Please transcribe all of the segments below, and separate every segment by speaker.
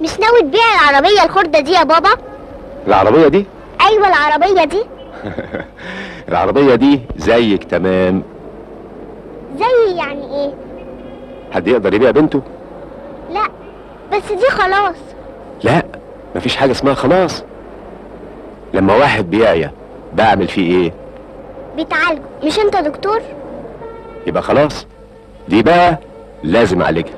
Speaker 1: مش ناوي تبيع العربية الخردة دي يا بابا
Speaker 2: العربية دي
Speaker 1: ايوه العربية دي
Speaker 2: العربية دي زيك تمام
Speaker 1: زي يعني ايه
Speaker 2: حد يقدر يبيع بنته
Speaker 1: لا بس دي خلاص
Speaker 2: لا مفيش حاجة اسمها خلاص لما واحد بيعيا بعمل فيه ايه
Speaker 1: بيتعالجوا مش انت دكتور
Speaker 2: يبقى خلاص دي بقى لازم اعالجها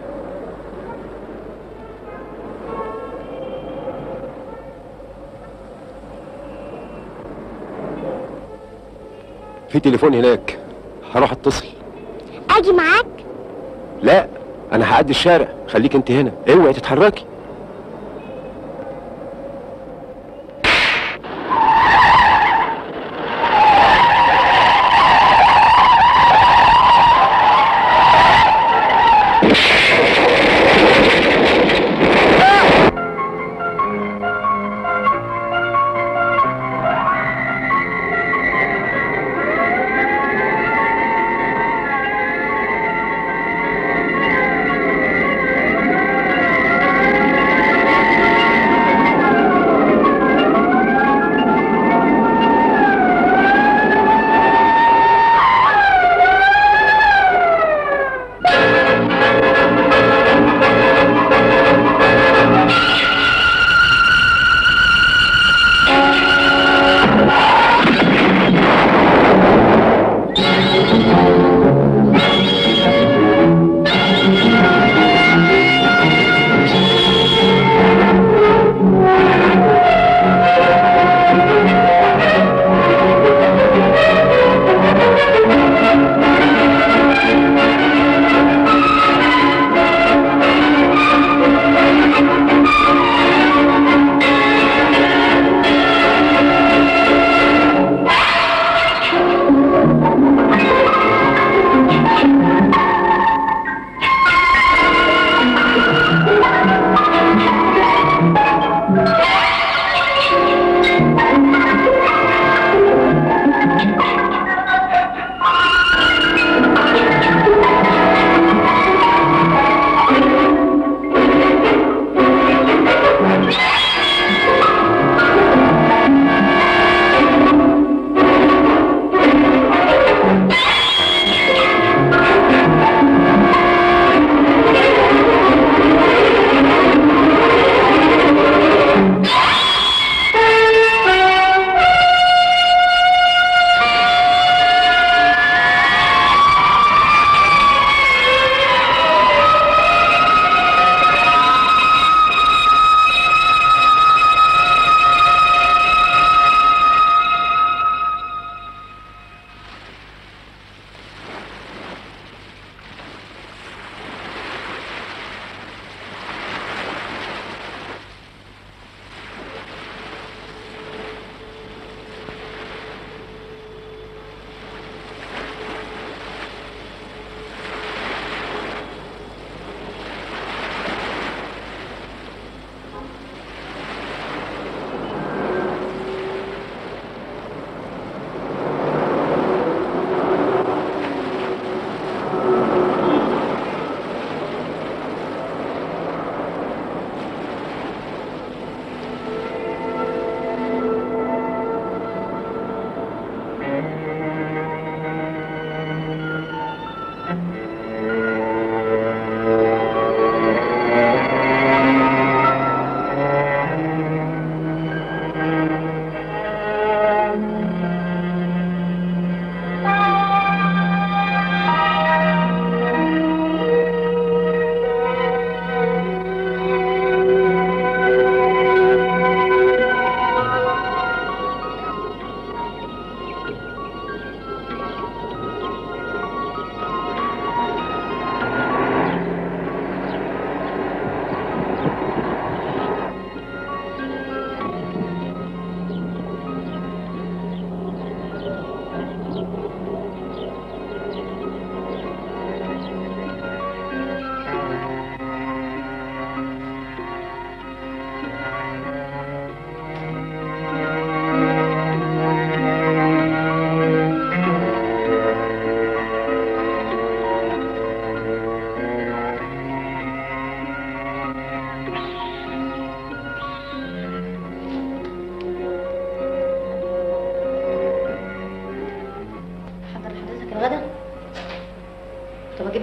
Speaker 2: في تليفون هناك هروح اتصل
Speaker 1: اجي معاك
Speaker 2: لا انا هعدي الشارع خليك انت هنا اوعي تتحركي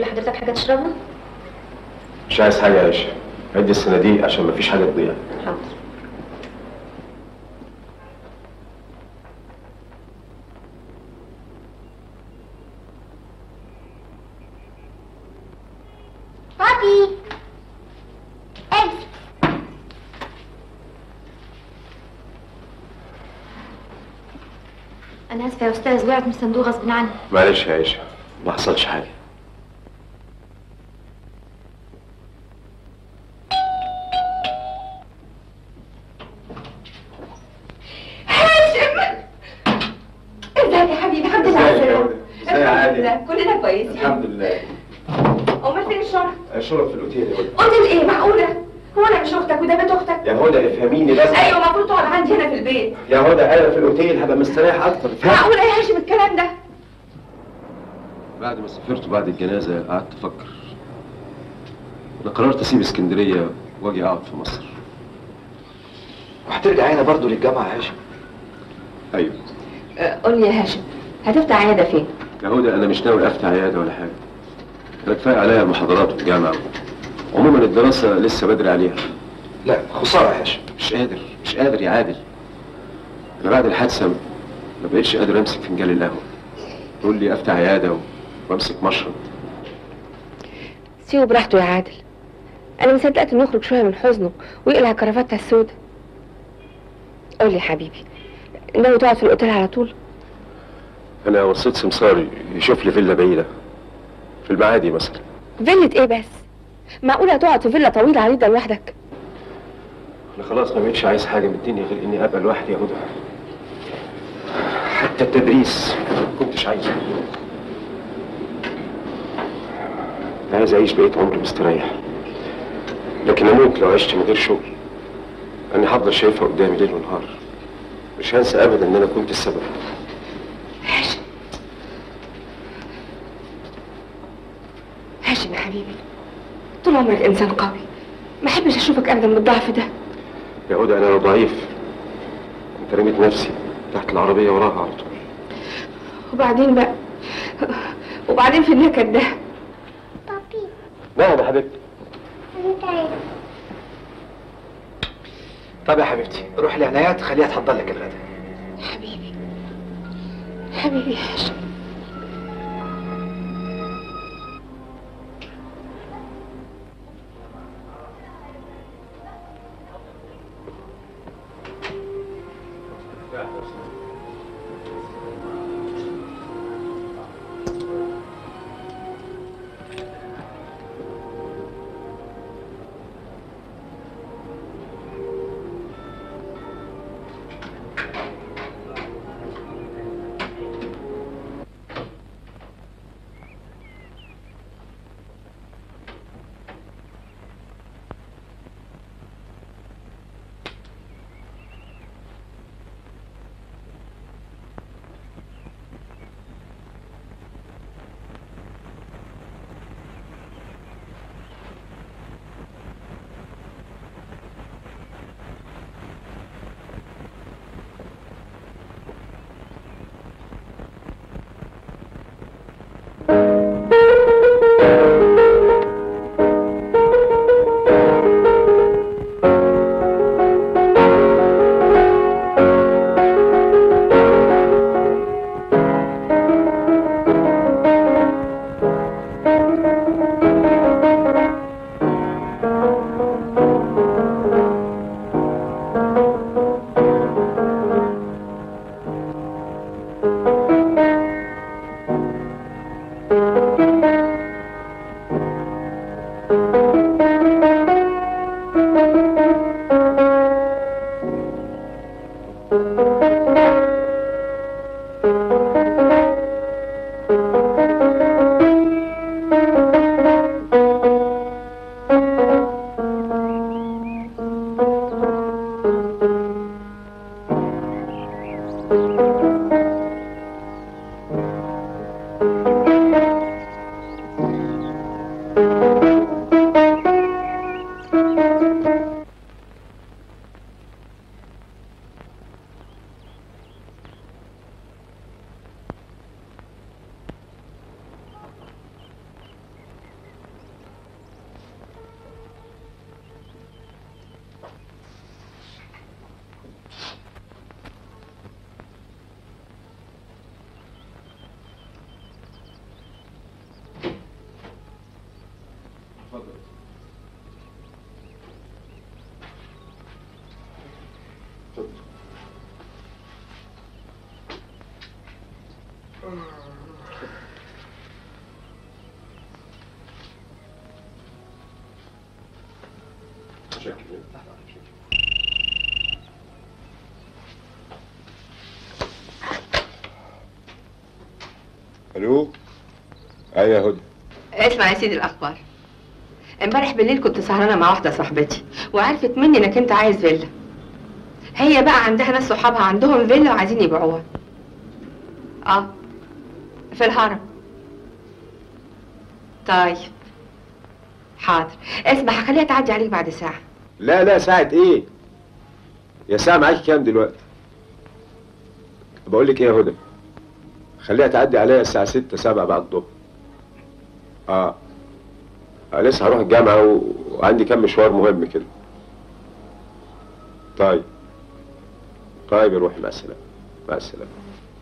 Speaker 3: لحضرتك حاجه تشربها
Speaker 2: مش عايز حاجه يا عيشه عدي الصناديق عشان مفيش حاجه تضيع
Speaker 3: حاضر
Speaker 1: بابي اجي
Speaker 3: انا اسفه يا استاذ وقعت من الصندوق غصب عني
Speaker 2: معلش يا عيشه ما حصلش حاجه
Speaker 4: هاشم ازيك يا حبيبي الحمد لله على السلامة
Speaker 2: ازاي يا
Speaker 4: الحمد لله
Speaker 2: عادل
Speaker 4: كلنا كويسين
Speaker 2: الحمد لله
Speaker 4: امال فين الشرف
Speaker 2: الشرب في الاوتيل يا هدى
Speaker 4: قلت ايه معقولة هو انا مش اختك وده بيت اختك
Speaker 2: يا هدى افهميني بس
Speaker 4: ايوه المفروض تقعد عندي هنا في البيت
Speaker 2: يا هدى انا في الاوتيل هبقى مستريح اكتر افهمي
Speaker 4: معقولة يا هاشم الكلام ده
Speaker 2: بعد ما سافرت بعد الجنازه قعدت افكر انا قررت اسيب اسكندريه واجي اقعد في مصر
Speaker 5: وهترجع هنا برضه للجامعة يا هاشم
Speaker 2: ايوه
Speaker 4: أه، قول لي يا هاشم هتفتح عيادة فين
Speaker 2: يا هدى انا مش ناوي افتح عياده ولا حاجه انا كفايه عليا المحاضرات في الجامعه عموما الدراسه لسه بدري عليها
Speaker 5: لا خسارة يا هاشم
Speaker 2: مش قادر مش قادر يا عادل انا بعد الحادثه ما بقتش قادر امسك فنجان القهوه تقول لي افتح عياده و- وامسك مشرب
Speaker 4: سيبه براحته يا عادل انا مصدقت انه يخرج شويه من حزنه ويقلع كرافتها السوداء قول لي يا حبيبي ناوي تقعد في الاوتيل على طول
Speaker 2: انا وصيت سمسار يشوف لي فيلا بعيده في المعادي مثلا
Speaker 4: فيلة ايه بس معقولة هتقعد في فيلا طويلة عريضة لوحدك
Speaker 2: انا خلاص ما بقتش عايز حاجه من الدنيا غير اني ابقى لوحدي يا هدى حتى التدريس ما كنتش عايزه أنا عايز اعيش بقيت عمري مستريح لكن اموت لو عشت من غير شغل انا هفضل شايفها قدامي ليل ونهار مش هنسى ابدا ان انا كنت السبب
Speaker 4: هاشم هاشم يا حبيبي طول عمرك انسان قوي ما احبش اشوفك ابدا بالضعف ده
Speaker 2: يا هدى انا لو ضعيف كنت رميت نفسي تحت العربيه وراها على طول
Speaker 4: وبعدين بقى وبعدين في النكد ده
Speaker 1: بابي
Speaker 2: نعم يا حبيبتي
Speaker 1: انا تعبت
Speaker 5: طب يا حبيبتي روح لعنايات خليها تحضر لك الغداء
Speaker 4: حبيبي حبيبي يا هاشم
Speaker 2: اتفضل اتفضل شكرا
Speaker 6: الو ايوه يا هدى
Speaker 4: اسمع يا سيدي الاخبار امبارح بالليل كنت سهرانه مع واحده صاحبتي وعرفت مني انك انت عايز فيلا هي بقى عندها ناس صحابها عندهم فيلا وعايزين يبيعوها اه في الهرم طيب حاضر اسمع هخليها تعدي عليك بعد ساعه
Speaker 2: لا لا ساعة ايه؟ يا ساعة معاكي كام دلوقتي؟ بقول لك ايه يا هدى؟ خليها تعدي عليا الساعة ستة سبعة بعد الظهر. اه. أنا لسه هروح الجامعة و... وعندي كام مشوار مهم كده. طيب. طيب يا روحي مع السلامة. مع السلامة.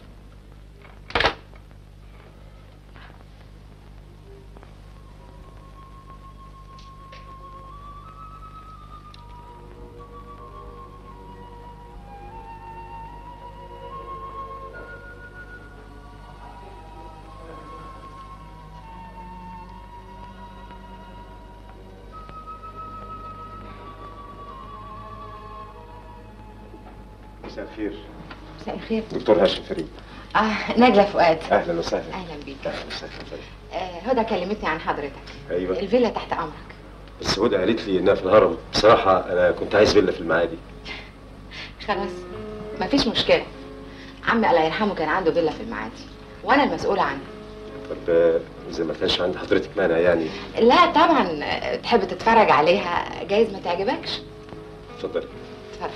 Speaker 2: مساء الخير.
Speaker 4: مساء الخير
Speaker 2: دكتور هاشم فريد.
Speaker 4: اه نجلة فؤاد
Speaker 2: اهلا وسهلا.
Speaker 4: اهلا بيك
Speaker 2: اهلا وسهلا.
Speaker 4: آه هدى كلمتني عن حضرتك
Speaker 2: ايوه.
Speaker 4: الفيلا تحت امرك
Speaker 2: بس هدى قالت لي انها في الهرم بصراحة انا كنت عايز فيلا في المعادي.
Speaker 4: خلاص مفيش مشكله عمي الله يرحمه كان عنده فيلا في المعادي وانا المسؤوله عنها
Speaker 2: طب آه، اذا ما كانش عند حضرتك مانع يعني
Speaker 4: لا طبعا آه، تحب تتفرج عليها جايز ما تعجبكش
Speaker 2: اتفضلي.
Speaker 4: اتفرج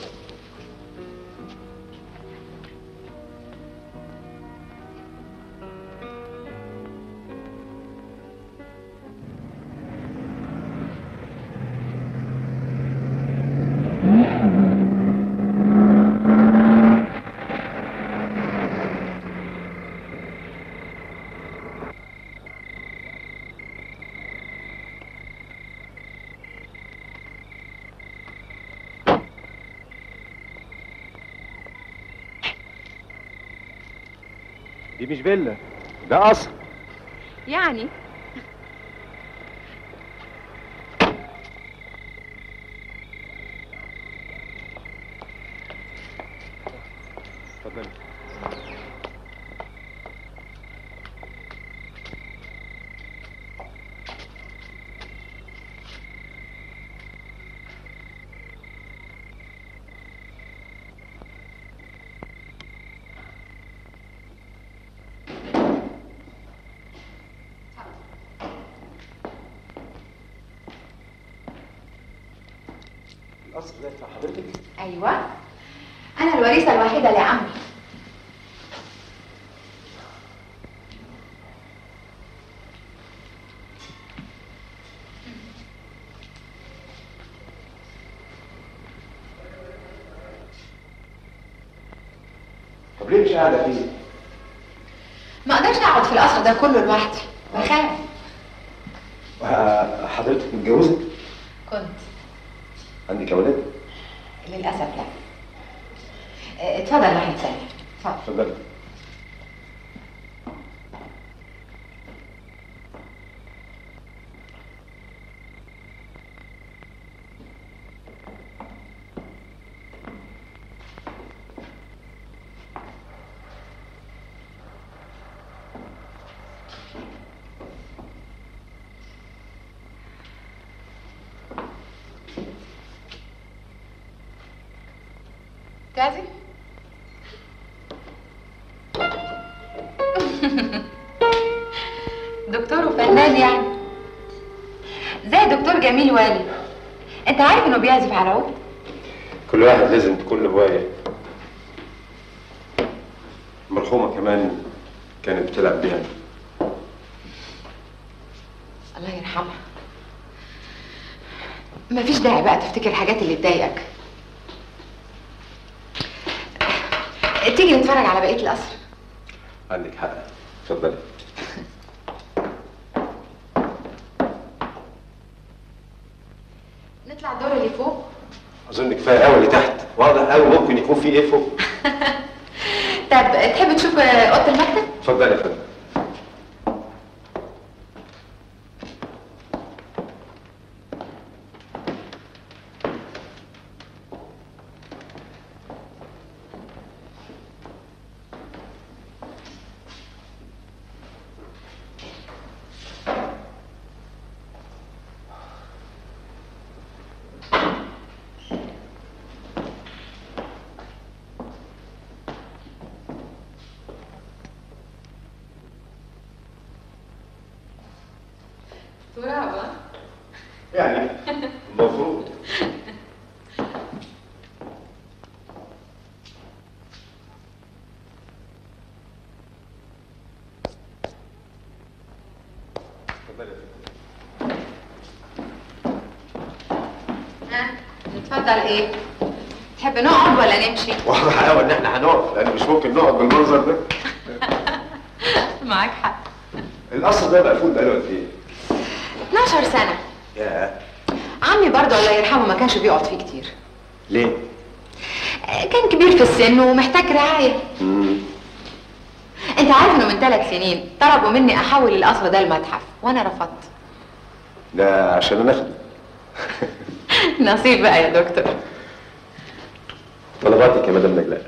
Speaker 2: دي مش فيلا ده قصر
Speaker 4: يعني
Speaker 2: اتفضلي القصر ده بتاع حضرتك
Speaker 4: ايوه انا الوريثه الوحيده لعمي
Speaker 2: طب ليه مش قاعدة فيه؟
Speaker 4: ما اقدرش اقعد في القصر ده كله لوحدي بخاف
Speaker 2: آه، حضرتك متجوزة؟
Speaker 4: كنت
Speaker 2: عندك أولاد؟
Speaker 4: للاسف لا آه، اتفضل ناحيه ثانيه اتفضل
Speaker 2: اتفضلي
Speaker 4: تعزي دكتور وفنان يعني زي دكتور جميل والي انت عارف انه بيعزف على العود
Speaker 2: كل واحد لازم تكون له هواية المرحومة كمان كانت بتلعب بيها
Speaker 4: الله يرحمها مفيش داعي بقى تفتكر الحاجات اللي تضايقك تيجي نتفرج على بقية القصر
Speaker 2: عندك حق اتفضلي
Speaker 3: على الدور اللي فوق
Speaker 2: اظن كفايه قوي اللي تحت واضح قوي ممكن يكون في ايه فوق
Speaker 3: طب تحب تشوف آه، اوضه المكتب
Speaker 2: اتفضل يا فندم
Speaker 3: تراب
Speaker 2: يعني المفروض اتفضل يا فندم.
Speaker 3: ها نتفضل ايه تحب نقعد ولا نمشي
Speaker 2: واضح قوي ان احنا هنقف لان مش ممكن نقعد بالمنظر ده
Speaker 3: معاك حق
Speaker 2: القصر ده مقفول بقاله قد ايه؟
Speaker 3: 12 سنه
Speaker 2: ياه
Speaker 3: عمي برضه الله يرحمه ما كانش بيقعد فيه كتير
Speaker 2: ليه؟
Speaker 3: آه، كان كبير في السن ومحتاج رعايه
Speaker 2: مم.
Speaker 3: انت عارف انه من ثلاث سنين طلبوا مني احول القصر ده المتحف وانا رفضت
Speaker 2: ده عشان انا اخده
Speaker 3: نصيب بقى يا دكتور
Speaker 2: طلباتك يا مدام نجلاء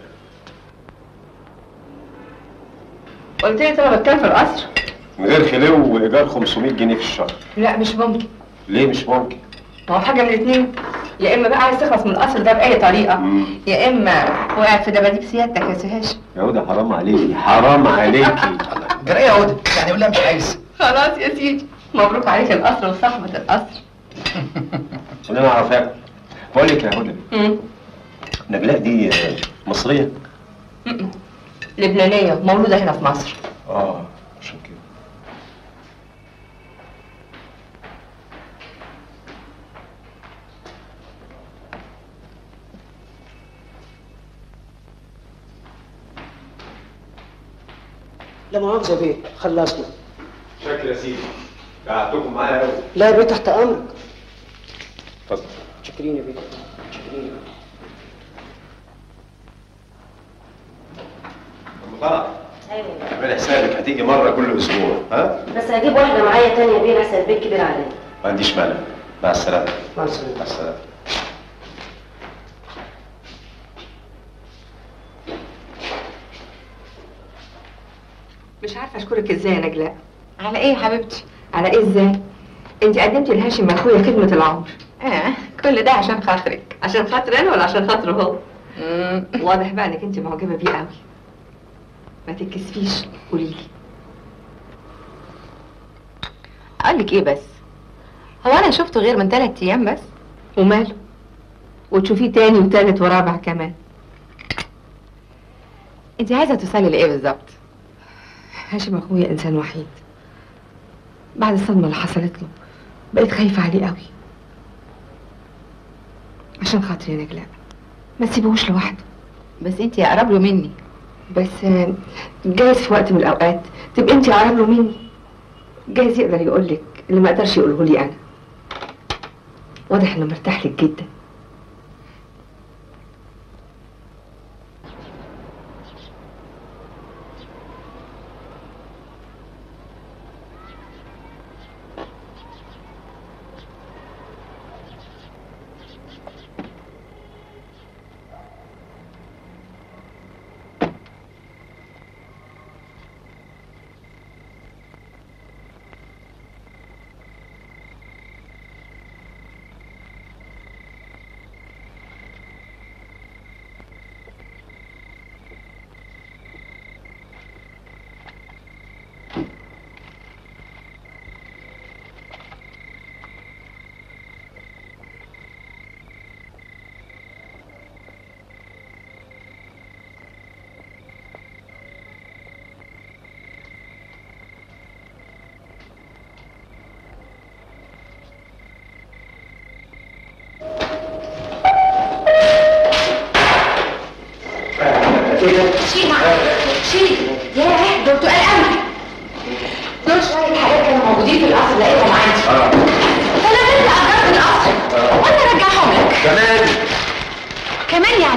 Speaker 4: قلت لي طلبك كام في القصر
Speaker 2: من غير خلو وايجار 500 جنيه في الشهر
Speaker 4: لا مش ممكن
Speaker 2: ليه مش ممكن؟
Speaker 4: ما هو حاجه من الاثنين يا اما بقى عايز تخلص من القصر ده باي طريقه
Speaker 2: مم.
Speaker 4: يا اما وقع في دباديب سيادتك يا سهاش
Speaker 2: يا هدى حرام عليكي حرام عليكي
Speaker 5: جرى يا هدى يعني يقول لها مش عايز
Speaker 4: خلاص يا سيدي مبروك عليك القصر وصاحبه القصر
Speaker 2: خلينا اعرف اكل بقول لك يا هدى
Speaker 4: مم.
Speaker 2: نجلاء دي آه، مصريه؟
Speaker 4: مم. لبنانيه مولوده هنا في مصر
Speaker 2: اه عشان كده
Speaker 7: لا مؤاخذة بيه خلصنا
Speaker 2: شكل يا سيدي قعدتكم معايا قوي
Speaker 7: لا يا بيه تحت أمرك
Speaker 2: اتفضل
Speaker 7: شكرين يا بيه شكرين يا بيه
Speaker 2: ام طلع اعملي حسابك هتيجي مره كل اسبوع ها؟
Speaker 8: بس هجيب واحدة معايا تانية بيه لحسن البيت كبير عليا
Speaker 2: ما عنديش مانع مع السلامه
Speaker 7: مع السلامة
Speaker 2: مع السلامه
Speaker 4: مش عارفه اشكرك ازاي يا نجلاء
Speaker 3: على ايه يا حبيبتي
Speaker 4: على ايه ازاي انت قدمتي لهاشم اخويا خدمه العمر
Speaker 3: اه كل ده عشان خاطرك
Speaker 4: عشان خاطر انا ولا عشان خاطره هو
Speaker 3: مم.
Speaker 4: واضح بقى انك انت معجبه بيه قوي ما تتكسفيش قولي لي
Speaker 3: اقول لك ايه بس هو انا شفته غير من ثلاث ايام بس
Speaker 4: وماله وتشوفيه تاني وتالت ورابع كمان
Speaker 3: انت عايزه توصلي لايه بالظبط
Speaker 4: هاشم اخويا انسان وحيد بعد الصدمه اللي حصلت له بقيت خايفه عليه قوي عشان خاطري يا نجلاء ما تسيبوش لوحده
Speaker 3: بس انت اقرب له مني
Speaker 4: بس آه، جايز في وقت من الاوقات تبقى انت اقرب له مني جايز يقدر يقول لك اللي ما قدرش يقوله لي انا واضح انه مرتاح لك جدا
Speaker 3: شيل معاك شيل ياه دول تقال قوي دول شويه حاجات كانوا موجودين في القصر لقيتهم عندي انا بنت اجرت القصر وانا ارجعهم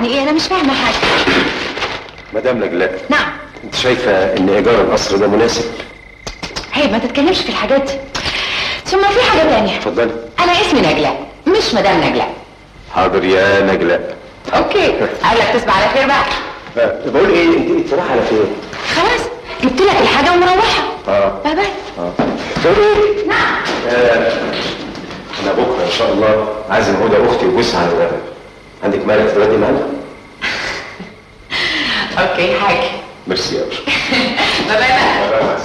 Speaker 3: يعني ايه انا مش فاهمه حاجه
Speaker 2: مدام نجلاء
Speaker 3: نعم
Speaker 2: انت شايفه ان ايجار القصر ده مناسب
Speaker 3: هي ما تتكلمش في الحاجات دي ثم في حاجه تانية
Speaker 2: اتفضلي
Speaker 3: انا اسمي نجلاء مش مدام نجلاء
Speaker 2: حاضر يا نجلاء
Speaker 3: اوكي اقول لك تصبح على خير بقى
Speaker 2: آه، بقول ايه انت انت رايحه على فين؟
Speaker 3: خلاص جبت لك الحاجه ومروحه
Speaker 2: اه
Speaker 3: باي باي
Speaker 2: اه بقول ايه؟ نعم انا بكره ان شاء الله عازم هدى اختي وجوزها على الغداء عندك مالك تتغدي معانا؟
Speaker 3: اوكي حاجه
Speaker 2: ميرسي قوي
Speaker 3: باي باي بقى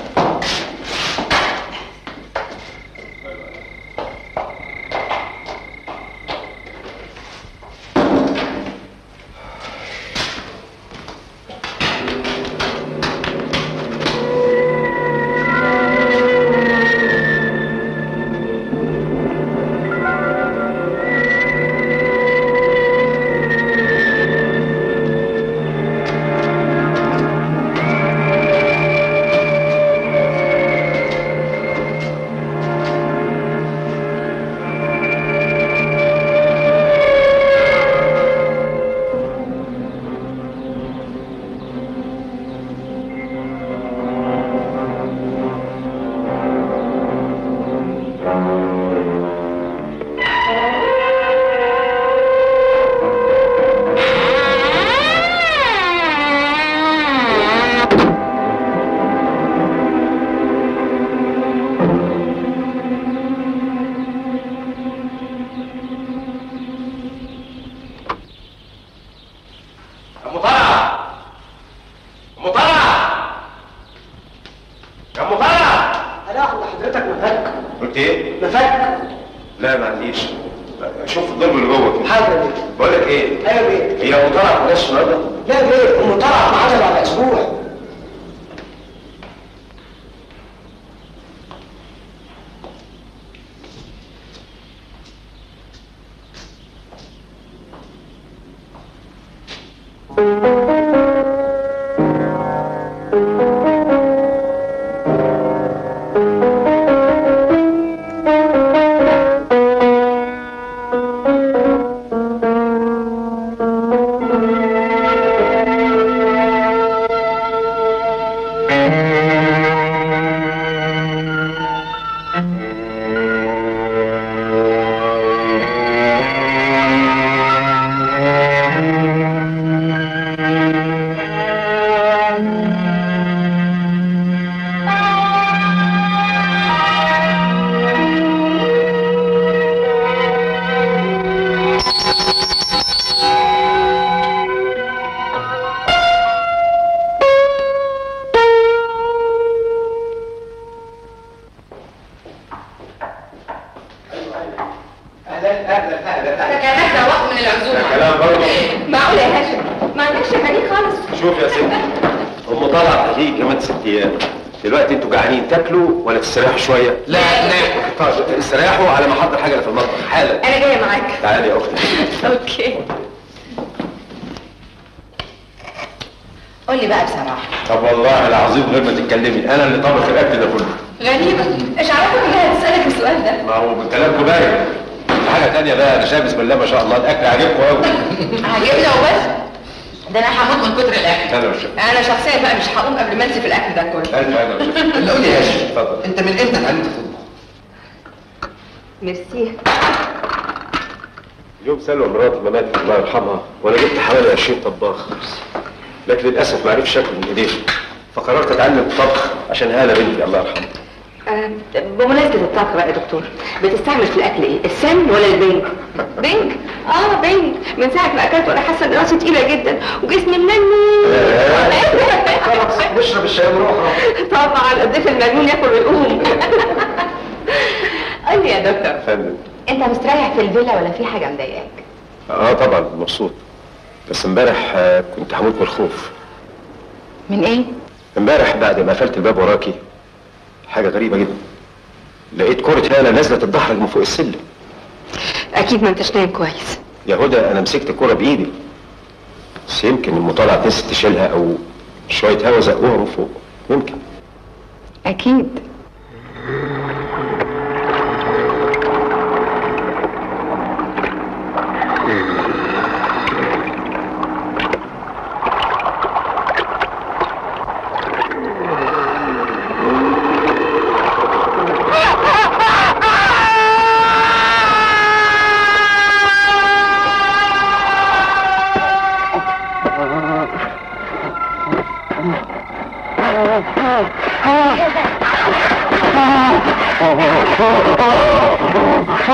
Speaker 2: ام طلعه ام طلعه يا ام طلعه
Speaker 7: انا عند حضرتك مفك
Speaker 2: قلت ايه؟
Speaker 7: مفك
Speaker 2: لا ما عنديش شوف الضرب اللي جوه كده
Speaker 7: حاضر بيه
Speaker 2: بقول لك ايه؟
Speaker 7: ايوه بيه
Speaker 2: هي ام طلعه ما جاتش النهارده؟
Speaker 7: لا بيه ام طلعت معانا بعد اسبوع
Speaker 5: اهلا اهلا اهلا اهلا
Speaker 3: كانك روحت من العزومه
Speaker 2: كلام برضه
Speaker 4: معقول يا هاشم ما عندكش حنين خالص
Speaker 2: شوف يا ستي ام طلعه هتيجي كمان ست ايام دلوقتي انتوا جعانين تاكلوا ولا تستريحوا شويه؟
Speaker 5: لا ناكل
Speaker 2: طيب استريحوا على ما احضر حاجه في المطبخ حالا
Speaker 4: انا جايه معاك
Speaker 2: تعالي يا اختي
Speaker 4: اوكي
Speaker 3: قول لي بقى بصراحه
Speaker 2: طب والله العظيم غير ما تتكلمي انا اللي طابخ الاكل ده كله
Speaker 3: غريبه ايش عرفك انها تسالك السؤال ده
Speaker 2: ما هو من كلامكم باين حاجه تانية بقى انا شايف بسم الله ما شاء الله الاكل عاجبكم قوي
Speaker 3: عجبنا وبس ده انا هموت من كتر الاكل
Speaker 2: انا مش
Speaker 4: انا شخصيا بقى مش هقوم قبل ما انسى في الاكل ده كله
Speaker 2: الف انا مش
Speaker 5: اللي قول لي يا هاشم
Speaker 2: اتفضل
Speaker 5: انت من امتى اتعلمت تطبخ؟
Speaker 4: ميرسي
Speaker 2: يوم سلوى مراتي ما ماتت الله يرحمها وانا جبت حوالي 20 طباخ لكن للاسف ما عرفش اكل من ايديها فقررت اتعلم الطبخ عشان هاله بنتي الله يرحمها
Speaker 4: آه، بمناسبة الطبخ بقى يا دكتور بتستعمل في الأكل إيه؟ السمن ولا البنج؟ بنج؟ آه بنج من ساعة ما أكلت وأنا حاسة إن راسي تقيلة جدا وجسمي منمي
Speaker 5: خلاص نشرب الشاي ونروح
Speaker 4: طبعا الضيف المجنون ياكل ويقوم قول لي يا دكتور
Speaker 2: فندم
Speaker 4: أنت مستريح في الفيلا ولا في حاجة مضايقاك؟
Speaker 2: اه طبعا مبسوط بس امبارح آه، كنت هموت من الخوف
Speaker 3: من ايه؟
Speaker 2: امبارح بعد ما قفلت الباب وراكي حاجه غريبه جدا لقيت كرة هالة نازلة تتدحرج من فوق السلم
Speaker 4: أكيد ما أنتش نايم كويس
Speaker 2: يا هدى انا مسكت الكرة بايدي بس يمكن المطالعة نسيت تشيلها او شوية هوا زقوها من فوق يمكن
Speaker 3: اكيد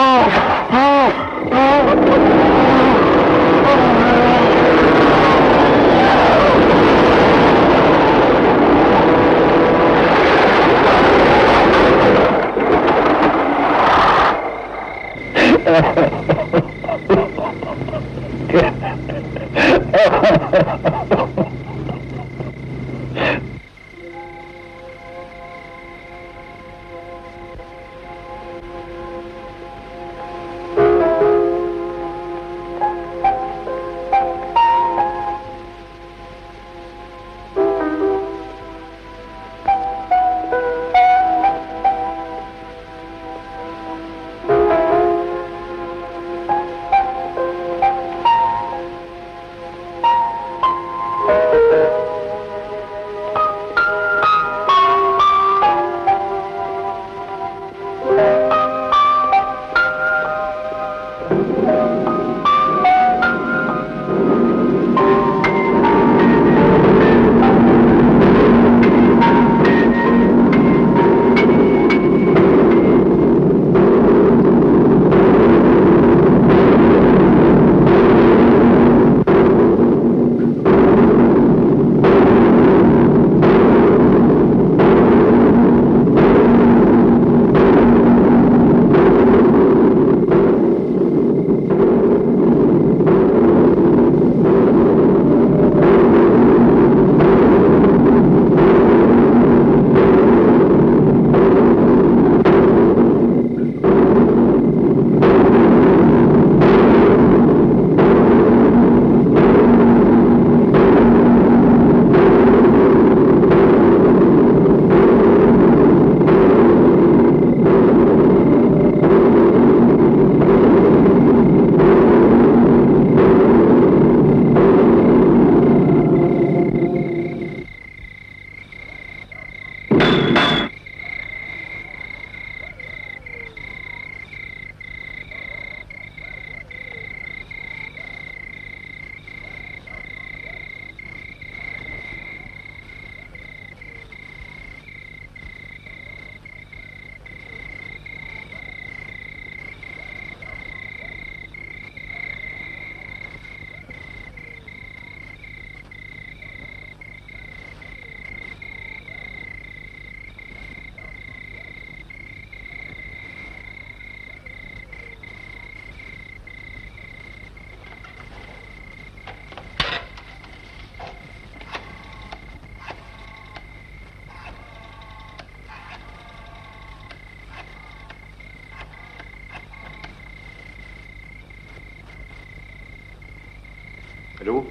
Speaker 2: الو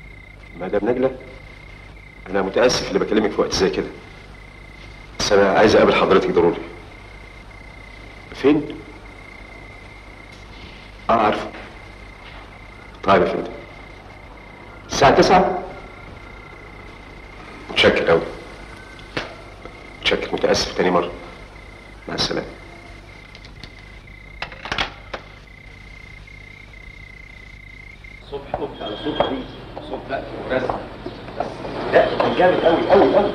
Speaker 2: مدام نجلة انا متاسف اللي بكلمك في وقت زي كده بس انا عايز اقابل حضرتك ضروري فين اه عارفه طيب يا فندم الساعة تسعة متشكر قوي متشكر متأسف تاني مرة مع السلامة
Speaker 5: الصبح قمت على صوت فريد صوت بقى ورزع لا كان جامد قوي قوي قوي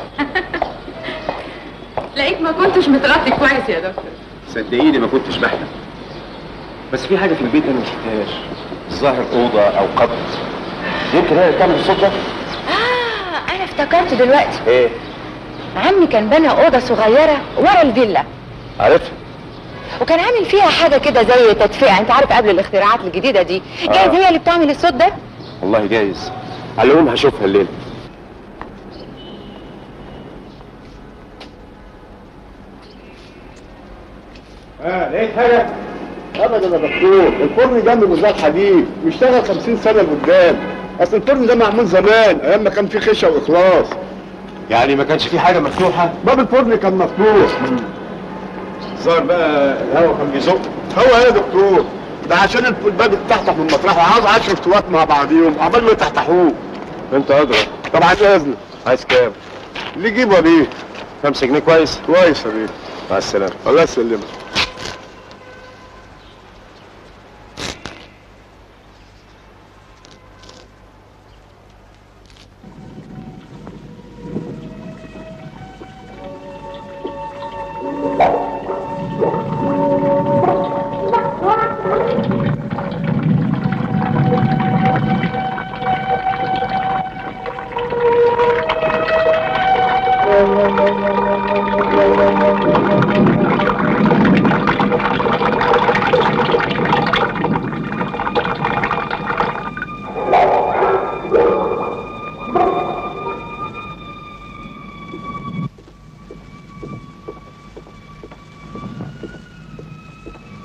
Speaker 4: لقيت ما كنتش متغطي كويس يا دكتور
Speaker 2: صدقيني ما كنتش بحلم بس في حاجة في البيت أنا ما شفتهاش الظاهر أوضة أو قبر يمكن هي اللي بتعمل الصوت ده
Speaker 3: آه أنا افتكرت دلوقتي
Speaker 2: إيه؟
Speaker 3: عمي كان بنى أوضة صغيرة ورا الفيلا
Speaker 2: عارفها
Speaker 3: وكان عامل فيها حاجة كده زي تدفئة أنت عارف قبل الاختراعات الجديدة دي جايز هي اللي بتعمل الصوت ده
Speaker 2: والله جايز على العموم هشوفها الليلة
Speaker 6: اه لقيت حاجة؟ ابدا يا دكتور الفرن جنب مزرعة حديد بيشتغل 50 سنة لقدام اصل الفرن ده معمول زمان ايام ما كان فيه خشة واخلاص
Speaker 2: يعني ما كانش في حاجة مفتوحة
Speaker 6: باب الفرن كان مفتوح
Speaker 2: الظاهر بقى الهوا كان بيزق
Speaker 6: هو ايه يا دكتور ده عشان الف- الباب اتفتح من مطرحه وعاوز 10 فتوات مع بعضيهم عقبال ما يفتحوه
Speaker 2: أنت أدرى
Speaker 6: طبعا اذن
Speaker 2: عايز كام؟
Speaker 6: اللي يجيبه بيه
Speaker 2: خمسة جنيه كويس؟
Speaker 6: كويس يا بيه
Speaker 2: مع السلامة
Speaker 6: الله يسلمك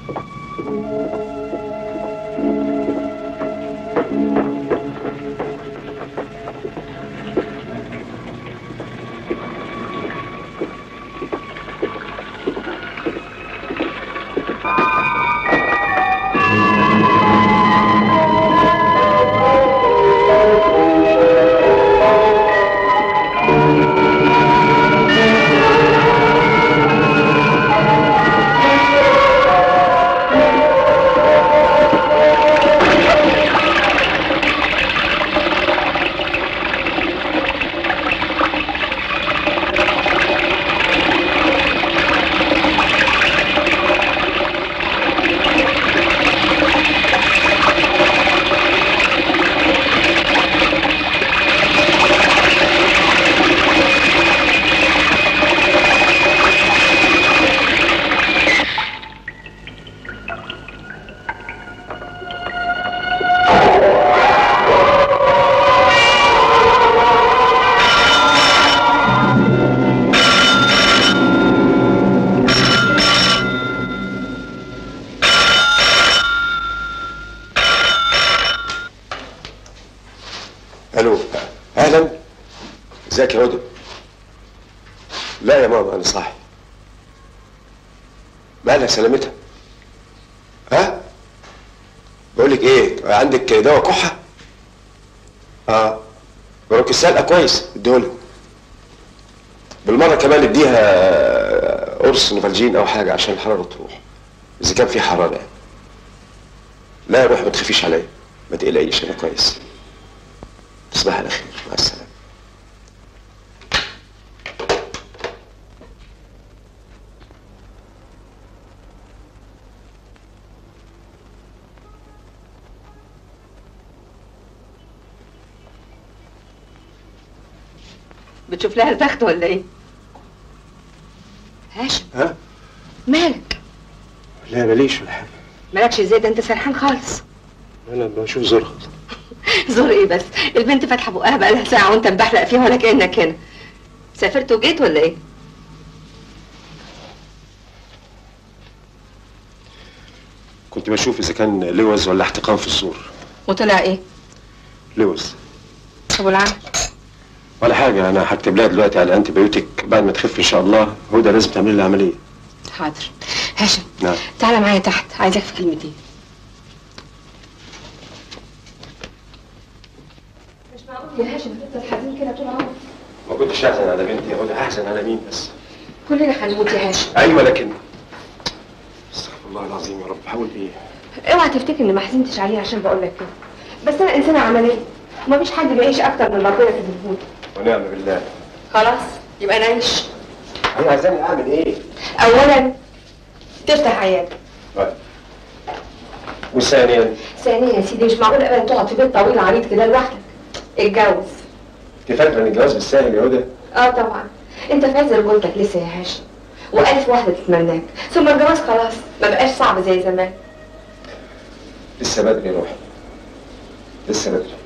Speaker 2: الو اهلا ازيك يا هدى لا يا ماما انا صاحي مالها سلامتها ها بقول لك ايه عندك دواء كحه اه بروك السلقه كويس اديهولها بالمره كمان اديها قرص نوفالجين او حاجه عشان الحراره تروح اذا كان في حراره يعني لا يا روح ما تخافيش عليا ما تقلقيش انا كويس تصبح على خير مع السلامه
Speaker 4: بتشوف لها البخت ولا ايه
Speaker 3: هاشم
Speaker 2: ها
Speaker 3: مالك
Speaker 2: لا ماليش ولا حاجه
Speaker 4: مالكش ازاي ده انت سرحان خالص
Speaker 2: انا بشوف زرقاء
Speaker 4: زور ايه بس البنت فاتحه بقها بقالها ساعه وانت مبحلق فيها ولا كانك هنا سافرت وجيت ولا ايه
Speaker 2: كنت بشوف اذا كان لوز ولا احتقان في الصور
Speaker 4: وطلع ايه
Speaker 2: لوز
Speaker 4: طب والعمل
Speaker 2: ولا حاجه انا هكتب لها دلوقتي على انتي بايوتيك بعد ما تخف ان شاء الله هدى لازم تعمل لها عمليه
Speaker 4: حاضر هاشم
Speaker 2: نعم
Speaker 4: تعالى معايا تحت عايزاك في كلمتين مش معقول يا هاشم تفضل حزين كده طول عمرك
Speaker 2: ما كنتش احزن على بنتي يا هدى احزن على مين بس
Speaker 4: كلنا هنموت يا هاشم
Speaker 2: ايوه لكن استغفر الله العظيم يا رب حاول ايه
Speaker 4: اوعى تفتكر اني ما حزنتش عليه عشان بقول لك كده بس انا انسانه عمليه ومفيش حد بيعيش اكتر من ربنا في الوجود
Speaker 2: ونعم بالله
Speaker 4: خلاص يبقى نعيش
Speaker 2: هي عايزاني اعمل ايه
Speaker 4: اولا تفتح عيادة
Speaker 2: طيب. وثانيا
Speaker 4: ثانيا يا سيدي مش معقول ابدا تقعد في بيت طويل عريض كده لوحدك اتجوز
Speaker 2: انت فاكره ان الجواز بالسهل يا هدى
Speaker 4: اه طبعا انت في عز رجولتك لسه يا هاشم والف واحده تتمناك ثم الجواز خلاص ما بقاش صعب زي زمان
Speaker 2: لسه بدري يا روحي لسه بدري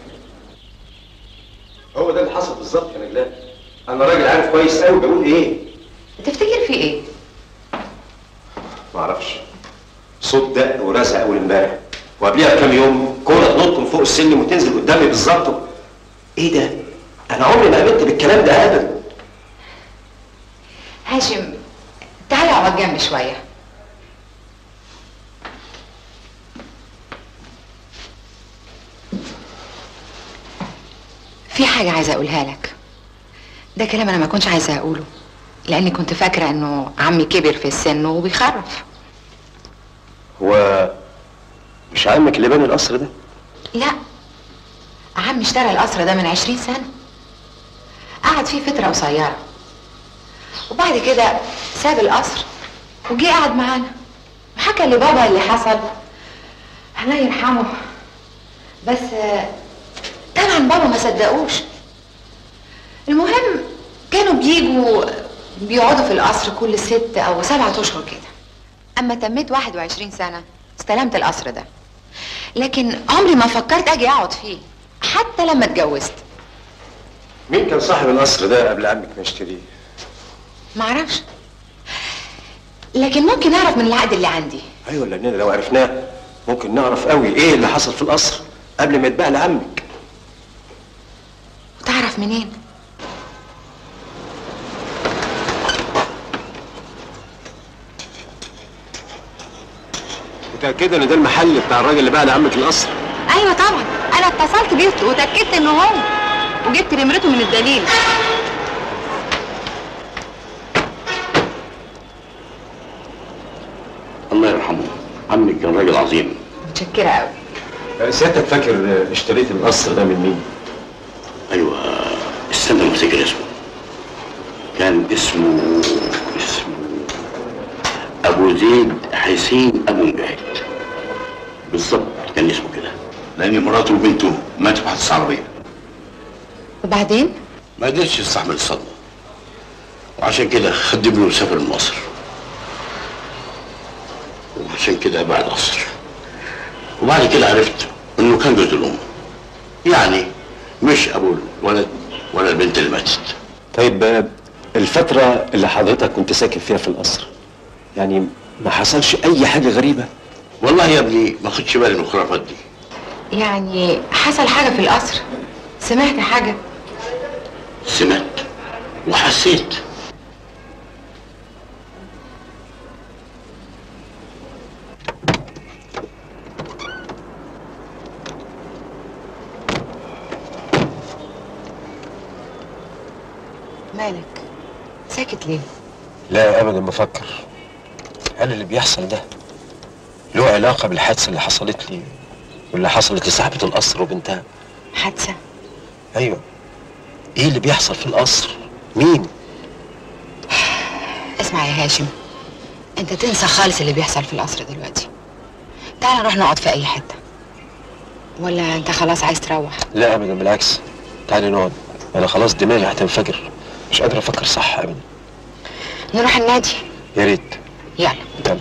Speaker 2: هو ده اللي حصل بالظبط يا نجلاء انا راجل عارف كويس قوي بقول ايه
Speaker 3: تفتكر في ايه
Speaker 2: ما اعرفش صوت دق ورزع اول امبارح وقبليها بكام يوم كوره تنط من فوق السلم وتنزل قدامي بالظبط ايه ده انا عمري ما قابلت بالكلام ده ابدا
Speaker 3: هاشم تعالى اقعد جنبي شويه في حاجه عايزه اقولها لك ده كلام انا ما كنتش عايزه اقوله لاني كنت فاكره انه عمي كبر في السن وبيخرف
Speaker 2: هو مش عمك اللي بنى القصر ده
Speaker 3: لا عمي اشترى القصر ده من عشرين سنة قعد فيه فترة قصيرة وبعد كده ساب القصر وجي قعد معانا وحكى لبابا اللي حصل الله يرحمه بس آه، طبعا بابا ما صدقوش المهم كانوا بيجوا بيقعدوا في القصر كل ست او سبعة اشهر كده اما تميت 21 سنة استلمت القصر ده لكن عمري ما فكرت اجي اقعد فيه حتى لما اتجوزت
Speaker 2: مين كان صاحب القصر ده قبل عمك ما يشتريه
Speaker 3: معرفش لكن ممكن اعرف من العقد اللي عندي
Speaker 2: ايوه لاننا لو عرفناه ممكن نعرف قوي ايه اللي حصل في القصر قبل ما يتباع لعمك
Speaker 3: وتعرف منين
Speaker 2: متاكده ان ده المحل بتاع الراجل اللي باع لعمك القصر
Speaker 3: ايوه طبعا انا اتصلت بيه وتاكدت انه هو وجبت نمرته من الدليل
Speaker 9: الله يرحمه عمي كان راجل عظيم
Speaker 3: متشكره قوي
Speaker 2: سيادتك فاكر اشتريت القصر ده من مين؟
Speaker 9: ايوه استنى ما افتكر اسمه كان اسمه اسمه ابو زيد حسين ابو مجاهد بالظبط كان اسمه كده لان مراته وبنته ماتوا في حادثه عربيه
Speaker 3: وبعدين
Speaker 9: ما قدرتش يستحمل الصدمه وعشان كده خد ابنه وسافر مصر وعشان كده باع القصر وبعد كده عرفت انه كان جوز الام يعني مش ابو الولد ولا البنت اللي ماتت
Speaker 2: طيب آه، الفترة اللي حضرتك كنت ساكن فيها في القصر يعني ما حصلش أي حاجة غريبة
Speaker 9: والله يا ابني ما خدش بالي من الخرافات دي
Speaker 3: يعني حصل حاجه في القصر سمعت حاجه
Speaker 9: سمعت وحسيت
Speaker 3: مالك ساكت ليه
Speaker 2: لا أبدا بفكر هل اللي بيحصل ده له علاقة بالحادثة اللي حصلت لي واللي حصلت لصاحبة القصر وبنتها
Speaker 3: حادثه
Speaker 2: أيوه إيه اللي بيحصل في القصر؟ مين؟
Speaker 3: اسمع يا هاشم انت تنسى خالص اللي بيحصل في القصر دلوقتي تعال نروح نقعد في اي حته ولا انت خلاص عايز تروح
Speaker 2: لا أبدا بالعكس تعالي نقعد أنا خلاص دماغي هتنفجر مش قادر أفكر صح أبدا
Speaker 3: نروح النادي
Speaker 2: يا ريت
Speaker 3: يلا
Speaker 2: يلا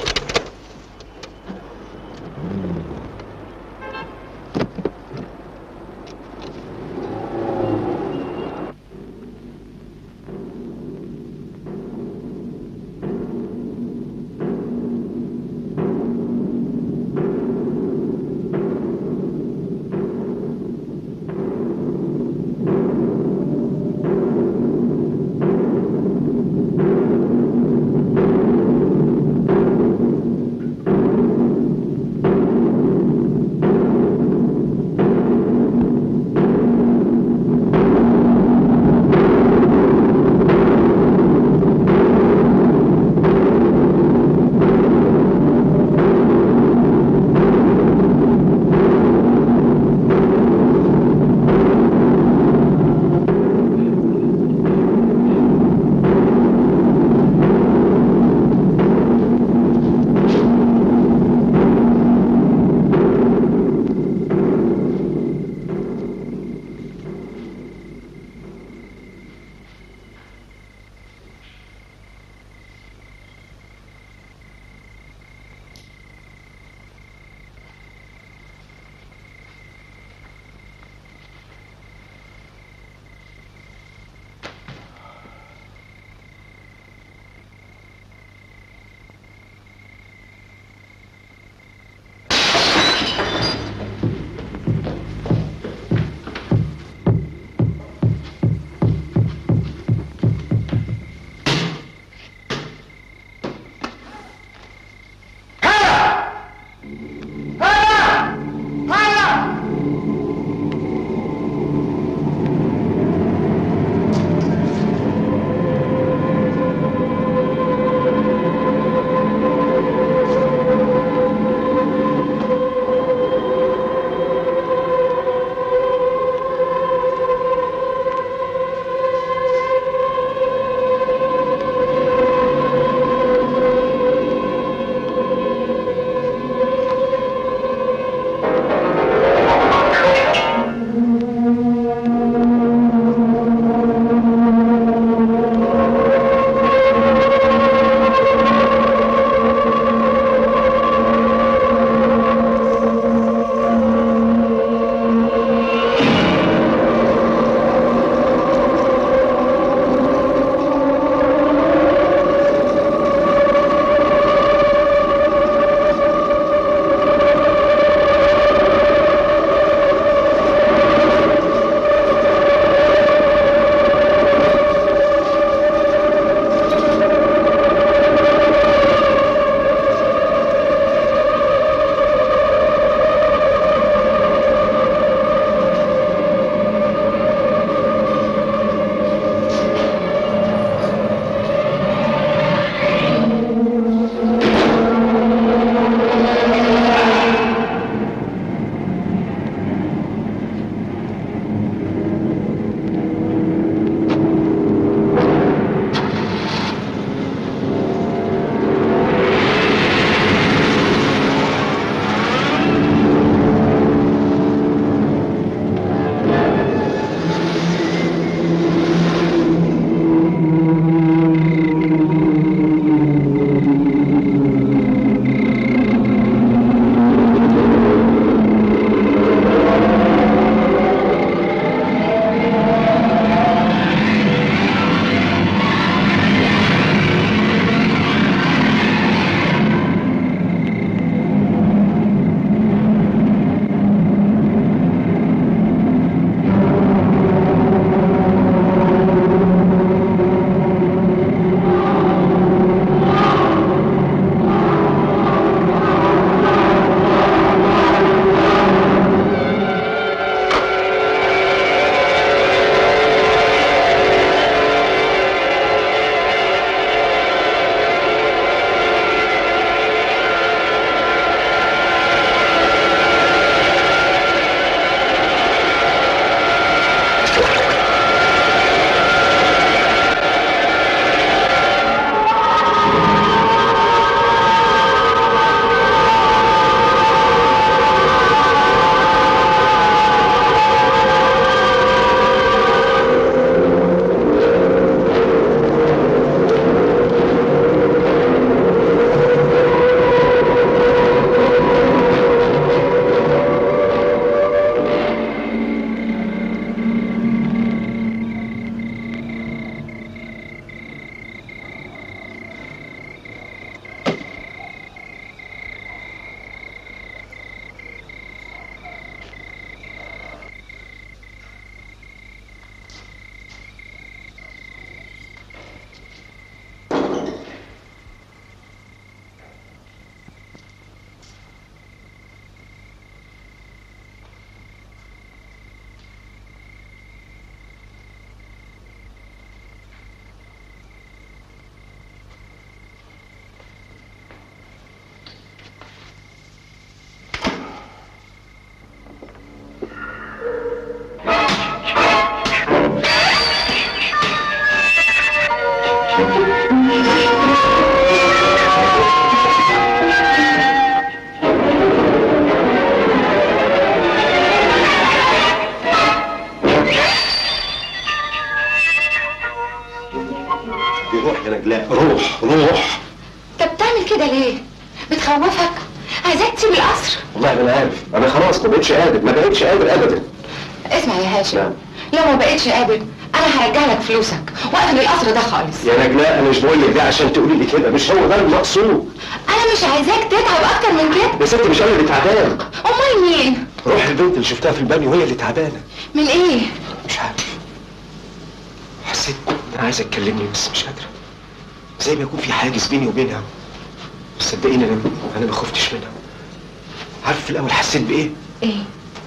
Speaker 2: روح روح
Speaker 3: طب بتعمل كده ليه؟ بتخوفك؟ عايزاك تسيب القصر
Speaker 2: والله ما انا عارف انا خلاص ما بقتش قادر ما بقتش قادر ابدا
Speaker 3: اسمع يا هاشم
Speaker 2: نعم.
Speaker 3: لو ما بقتش قادر انا هرجع لك فلوسك واقفل القصر ده خالص
Speaker 2: يا نجلاء انا مش بقول لك ده عشان تقولي لي كده مش هو ده المقصود
Speaker 3: انا مش عايزاك تتعب اكتر من كده
Speaker 2: يا ستي مش انا اللي تعبان
Speaker 3: امال مين؟
Speaker 2: روح البنت اللي شفتها في البانيو هي اللي تعبانه
Speaker 3: من ايه؟
Speaker 2: مش عارف حسيت انها عايزه تكلمني بس مش قادره زي ما يكون في حاجز بيني وبينها بس صدقيني انا انا ما خفتش منها عارف في الاول حسيت بايه
Speaker 3: ايه؟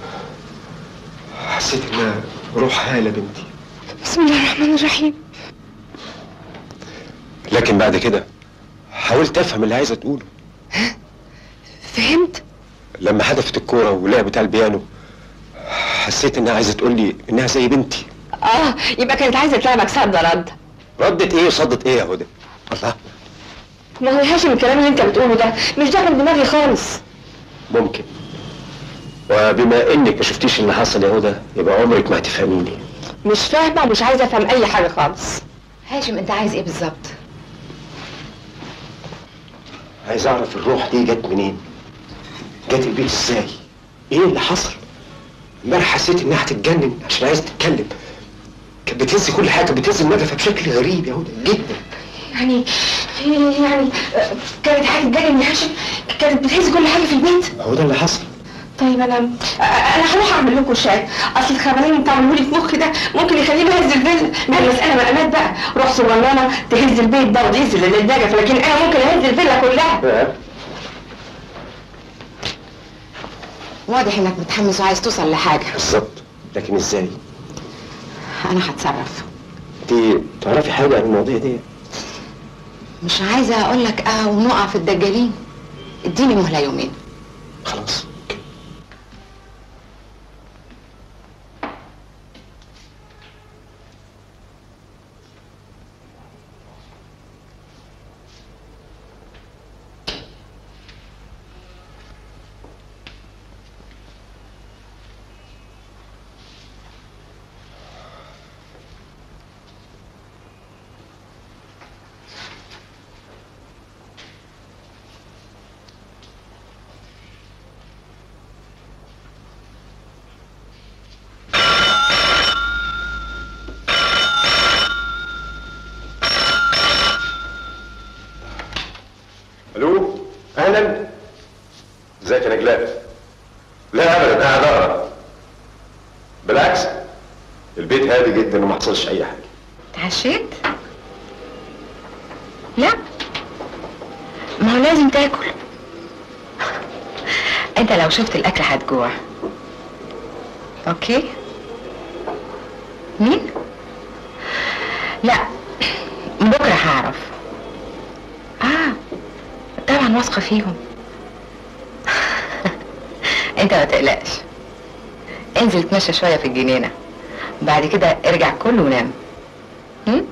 Speaker 2: حسيت انها روح هاله بنتي
Speaker 3: بسم الله الرحمن الرحيم
Speaker 2: لكن بعد كده حاولت افهم اللي عايزه تقوله
Speaker 3: فهمت؟
Speaker 2: لما حدفت الكوره ولعبت على البيانو حسيت انها عايزه تقول لي انها زي بنتي
Speaker 4: اه يبقى كانت عايزه تلعبك صد رد
Speaker 2: ردت ايه وصدت ايه يا هدى الله
Speaker 4: ما هو يا هاشم الكلام اللي انت بتقوله ده مش داخل دماغي خالص
Speaker 2: ممكن وبما انك ما شفتيش اللي حصل يا هدى يبقى عمرك ما هتفهميني
Speaker 4: مش فاهمه ومش عايزه افهم اي حاجه خالص
Speaker 3: هاشم انت عايز ايه بالظبط؟
Speaker 2: عايز اعرف الروح دي جت منين جت البيت ازاي ايه اللي حصل امبارح حسيت انها هتتجنن عشان عايزه تتكلم كانت بتهز كل حاجه بتهز دماغها بشكل غريب يا هدى جدا
Speaker 4: يعني يعني آه، كانت حاجه تجنن يا هاشم كانت بتهز كل حاجه في البيت
Speaker 2: هو ده اللي حصل
Speaker 4: طيب انا آه، انا هروح اعمل لكم شاي اصل الخبرين اللي بتعملوه لي في مخي ده ممكن يخليني اهز الفيلا ما هي المساله مقامات بقى روح صغننه تهز البيت ده وتهز اللي الدجف لكن انا ممكن اهز الفيلا كلها
Speaker 3: واضح انك متحمس وعايز توصل لحاجه
Speaker 2: بالظبط لكن ازاي
Speaker 3: انا هتصرف
Speaker 2: انت تعرفي حاجه عن المواضيع دي
Speaker 3: مش عايزه اقول لك اه ونقع في الدجالين اديني مهله يومين
Speaker 2: خلاص الو اهلا ازيك يا نجلاء لا ابدا قاعد اقرا بالعكس البيت هادي جدا وما حصلش اي حاجه
Speaker 3: اتعشيت؟ لا ما هو لازم تاكل انت لو شفت الاكل هتجوع اوكي مين لا بكره هعرف اه طبعا واثقه فيهم انت ما تقلقش انزل اتمشى شويه في الجنينه بعد كده ارجع كل ونام هم؟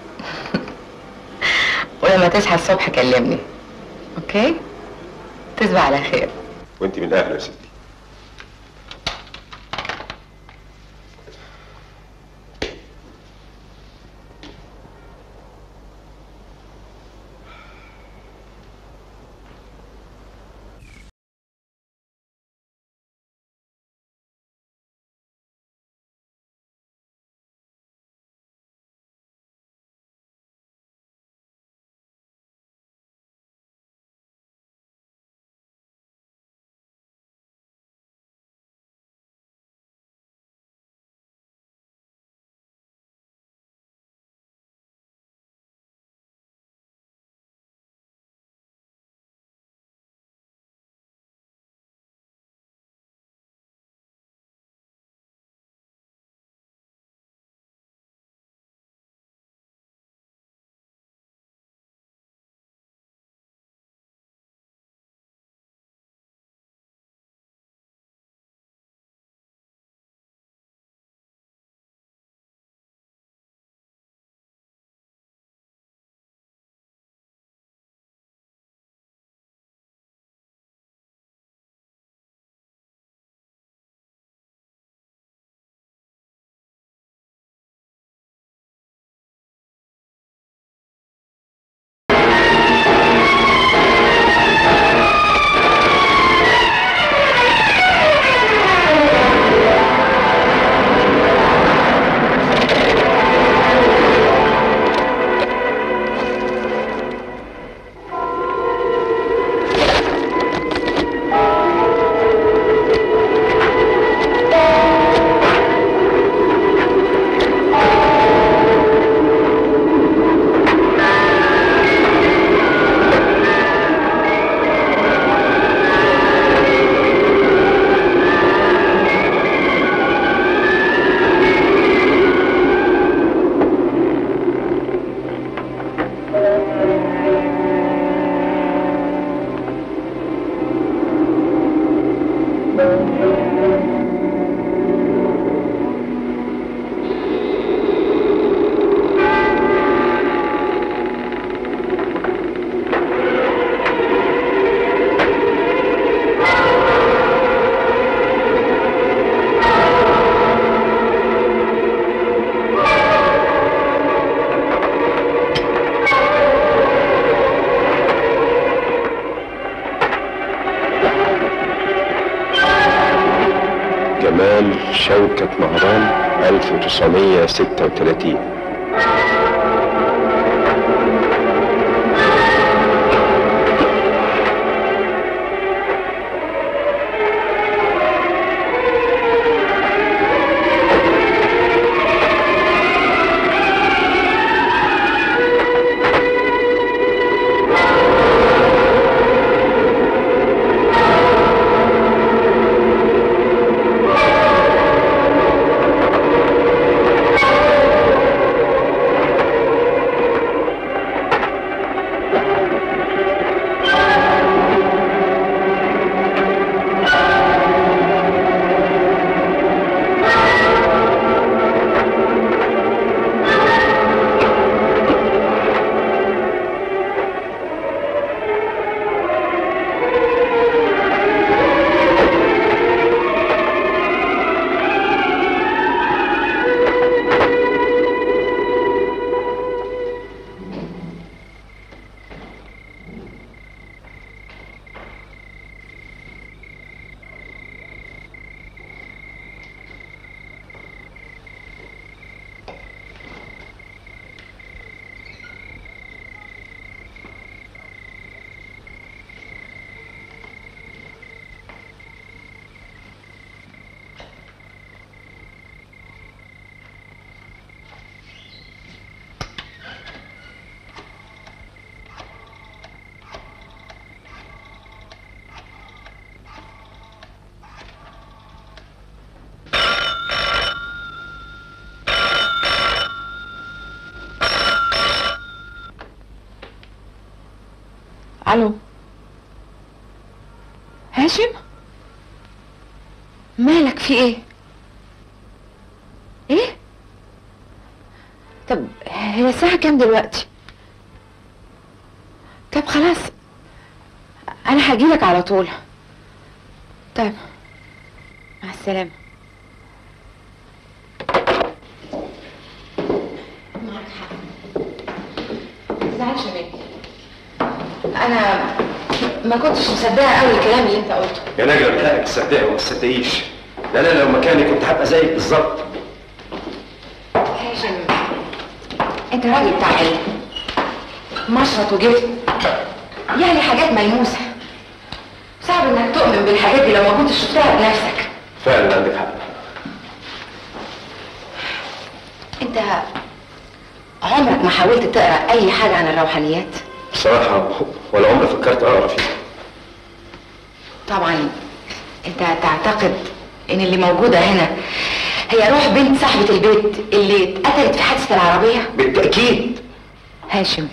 Speaker 3: ولما تصحى الصبح كلمني اوكي تصبح على خير
Speaker 2: وانت من اهل يا ستي جمال شوكة مهران 1936
Speaker 3: الو هاشم مالك في ايه ايه طب هي الساعة كام دلوقتي طب خلاص انا هجيلك على طول طيب مع السلامة معك حق متزعلش مني انا ما كنتش مصدقه قوي الكلام اللي انت قلته
Speaker 2: يا نجلة بتلاقيك تصدقي وما تصدقيش ده انا لو مكاني كنت هبقى زيك بالظبط
Speaker 3: هاشم انت راجل بتاع علم مشرط وجبت يعني حاجات ملموسه صعب انك تؤمن بالحاجات دي لو ما كنتش شفتها بنفسك
Speaker 2: فعلا عندك حق
Speaker 3: انت عمرك ما حاولت تقرا اي حاجه عن الروحانيات
Speaker 2: بصراحة ولا عمري فكرت اقرا فيه
Speaker 3: طبعا انت تعتقد ان اللي موجوده هنا هي روح بنت صاحبه البيت اللي اتقتلت في حادثه العربيه
Speaker 2: بالتأكيد
Speaker 3: هاشم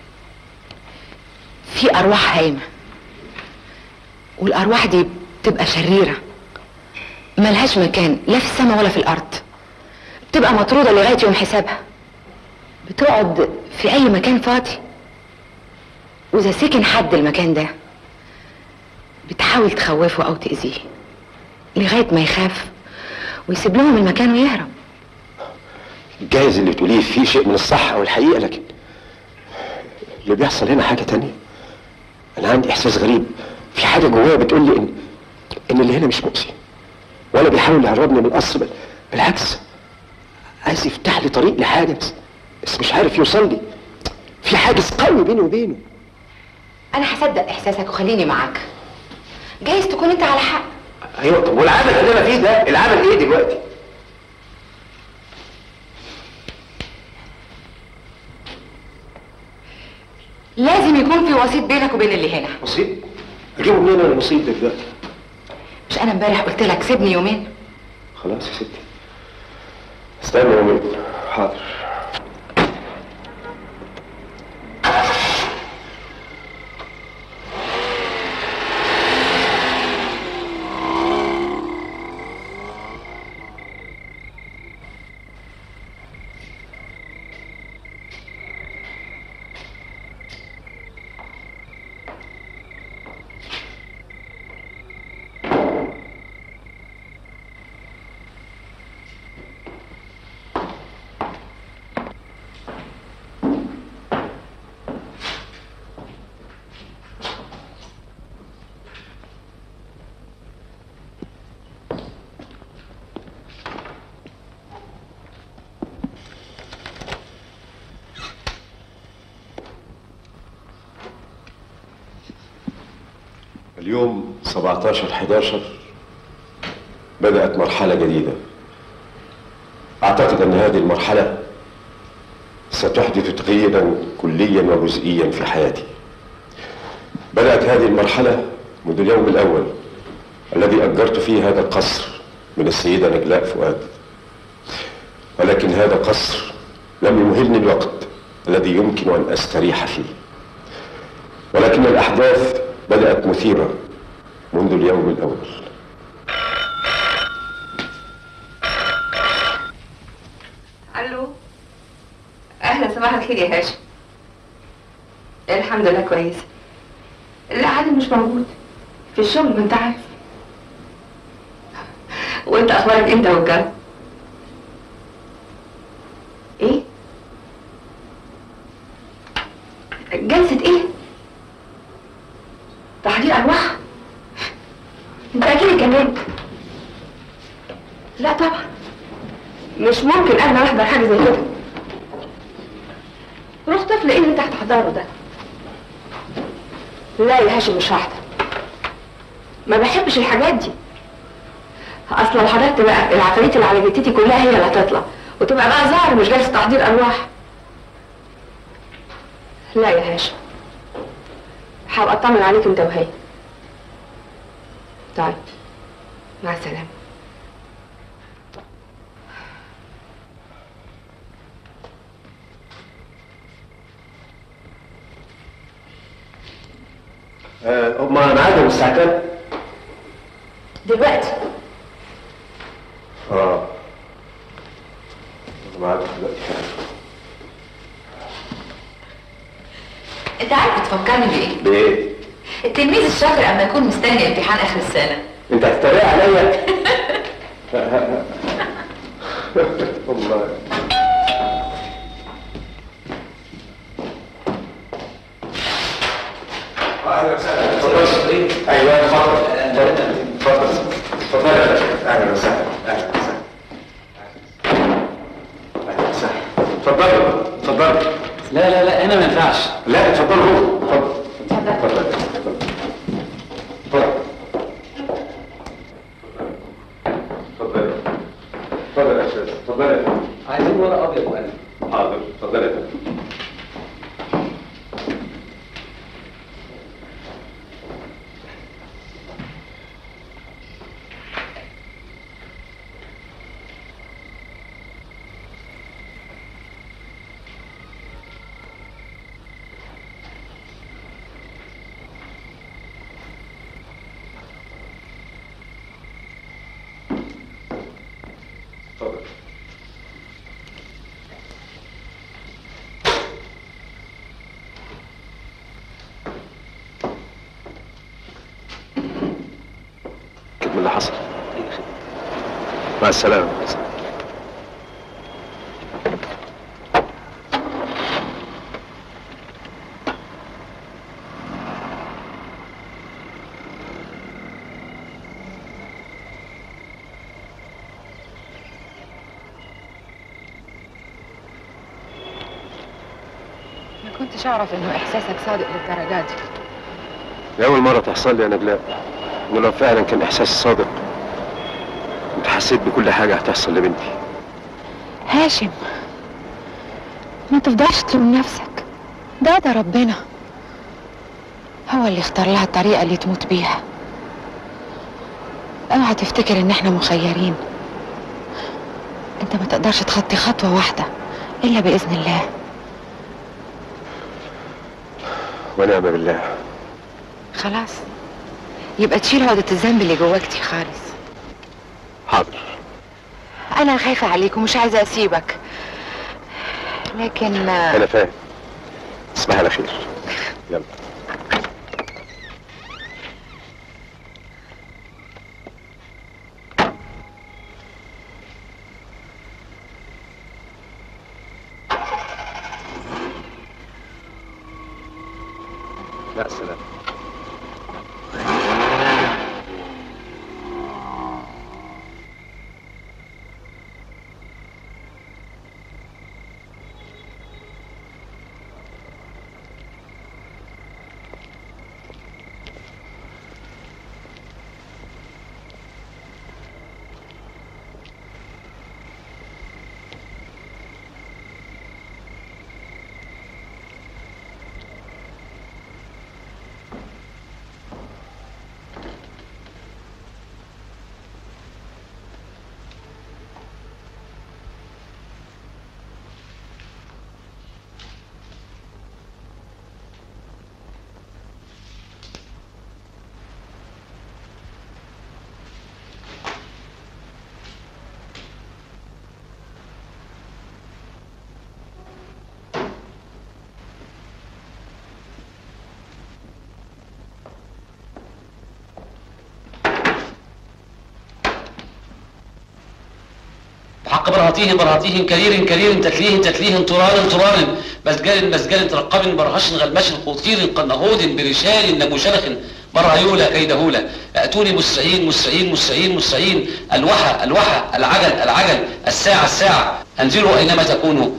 Speaker 3: في ارواح هايمه والارواح دي بتبقى شريره ملهاش مكان لا في السماء ولا في الارض بتبقى مطروده لغايه يوم حسابها بتقعد في اي مكان فاضي واذا سكن حد المكان ده بتحاول تخوفه او تاذيه لغايه ما يخاف ويسيب لهم المكان ويهرب
Speaker 2: جايز اللي تقوليه فيه شيء من الصح او الحقيقة لكن اللي بيحصل هنا حاجة تانية انا عندي احساس غريب في حاجة جوايا بتقول لي ان ان اللي هنا مش مؤذي ولا بيحاول يهربني من القصر بل بالعكس عايز يفتح لي طريق لحاجة بس, بس مش عارف يوصل لي في حاجز قوي بيني وبينه
Speaker 3: انا هصدق احساسك وخليني معاك جايز تكون انت على حق
Speaker 2: ايوه طب والعمل اللي انا فيه ده العمل ايه دلوقتي
Speaker 3: لازم يكون في وسيط بينك وبين اللي هنا
Speaker 2: وسيط اجيبه منين انا الوسيط ده دلوقتي
Speaker 3: مش انا امبارح قلت لك سيبني يومين
Speaker 2: خلاص يا ستي استنى يومين حاضر اليوم 17 11 بدأت مرحلة جديدة أعتقد أن هذه المرحلة ستحدث تغييرا كليا وجزئيا في حياتي بدأت هذه المرحلة منذ اليوم الأول الذي أجرت فيه هذا القصر من السيدة نجلاء فؤاد ولكن هذا القصر لم يمهلني الوقت الذي يمكن أن أستريح فيه ولكن الأحداث بدأت مثيرة منذ اليوم الأول
Speaker 4: الو اهلا صباح الخير يا هاشم الحمد لله كويسه لا علي مش موجود في الشغل ما انت عارف وانت اخبارك انت والجو ايه جلسة ايه تحضير ارواح انت اكيد اتجننت لا طبعا مش ممكن انا احضر حاجه زي كده روح طفل ايه اللي انت هتحضره ده لا يا هاشم مش هحضر ما بحبش الحاجات دي اصل لو حضرت بقى العفاريت اللي على جتتي كلها هي اللي هتطلع وتبقى بقى ظاهر مش جالس تحضير ارواح لا يا هاشم هبقى اطمن عليك انت وهي طيب مع السلامه
Speaker 2: آه، هما ميعادهم الساعة كام؟
Speaker 4: دلوقتي
Speaker 2: اه ميعادهم دلوقتي
Speaker 3: انت عارف بتفكرني بايه؟
Speaker 2: بايه؟
Speaker 3: التلميذ الشاطر اما يكون مستني امتحان اخر السنه
Speaker 2: انت هتتريق عليا؟ والله اهلا وسهلا اتفضل ايوه اتفضل اتفضل اتفضل يا باشا اهلا وسهلا اهلا وسهلا اهلا وسهلا اتفضلوا اتفضلوا
Speaker 5: لا لا لا هنا ما ينفعش
Speaker 2: لا اتفضل هو اتفضل اتفضل اتفضل اتفضل اتفضل اتفضل يا استاذ اتفضل يا فندم
Speaker 5: عايزين ورقه ابيض وقلم
Speaker 2: حاضر اتفضل يا فندم اتفضل من اللي حصل مع السلامة
Speaker 3: ما كنتش اعرف انه احساسك صادق للدرجه دي
Speaker 2: دي أول مرة تحصل لي يا نجلاء إنه لو فعلا كان إحساس صادق كنت حسيت بكل حاجة هتحصل لبنتي
Speaker 3: هاشم ما تفضلش تلوم نفسك ده ده ربنا هو اللي اختار لها الطريقة اللي تموت بيها اوعى تفتكر ان احنا مخيرين انت ما تقدرش تخطي خطوة واحدة الا بإذن الله
Speaker 2: ونعم بالله
Speaker 3: خلاص يبقى تشيل عقدة الذنب اللي جواك دي خالص
Speaker 2: حاضر
Speaker 3: انا خايفة عليك ومش عايزة اسيبك لكن
Speaker 2: أنا فاهم تصبح على خير يلا مع السلامة
Speaker 10: حق برهطيه برهطيه كرير كرير تتليه تتليه طرار طرار مسجل مسجل ترقب برهش غلمش قطير قنهود برشال نبوشرخ مرهيولة كيدهولة ائتوني مسرعين مسرعين مسرعين مسرعين الوحى الوحى العجل العجل الساعة الساعة انزلوا اينما تكونوا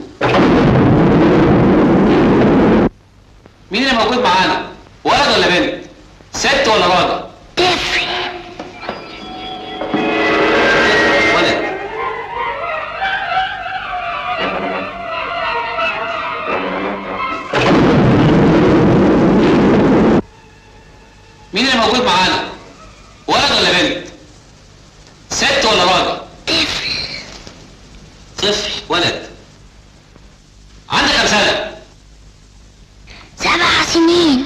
Speaker 10: مين اللي موجود معانا؟ ولد ولا بنت؟ ست ولا راجل؟
Speaker 1: طفل
Speaker 10: ولد مين اللي موجود معانا؟ ولد ولا بنت؟ ست ولا راجل؟
Speaker 1: طفل
Speaker 10: طفل ولد عندك كام سنة؟
Speaker 1: سبع سنين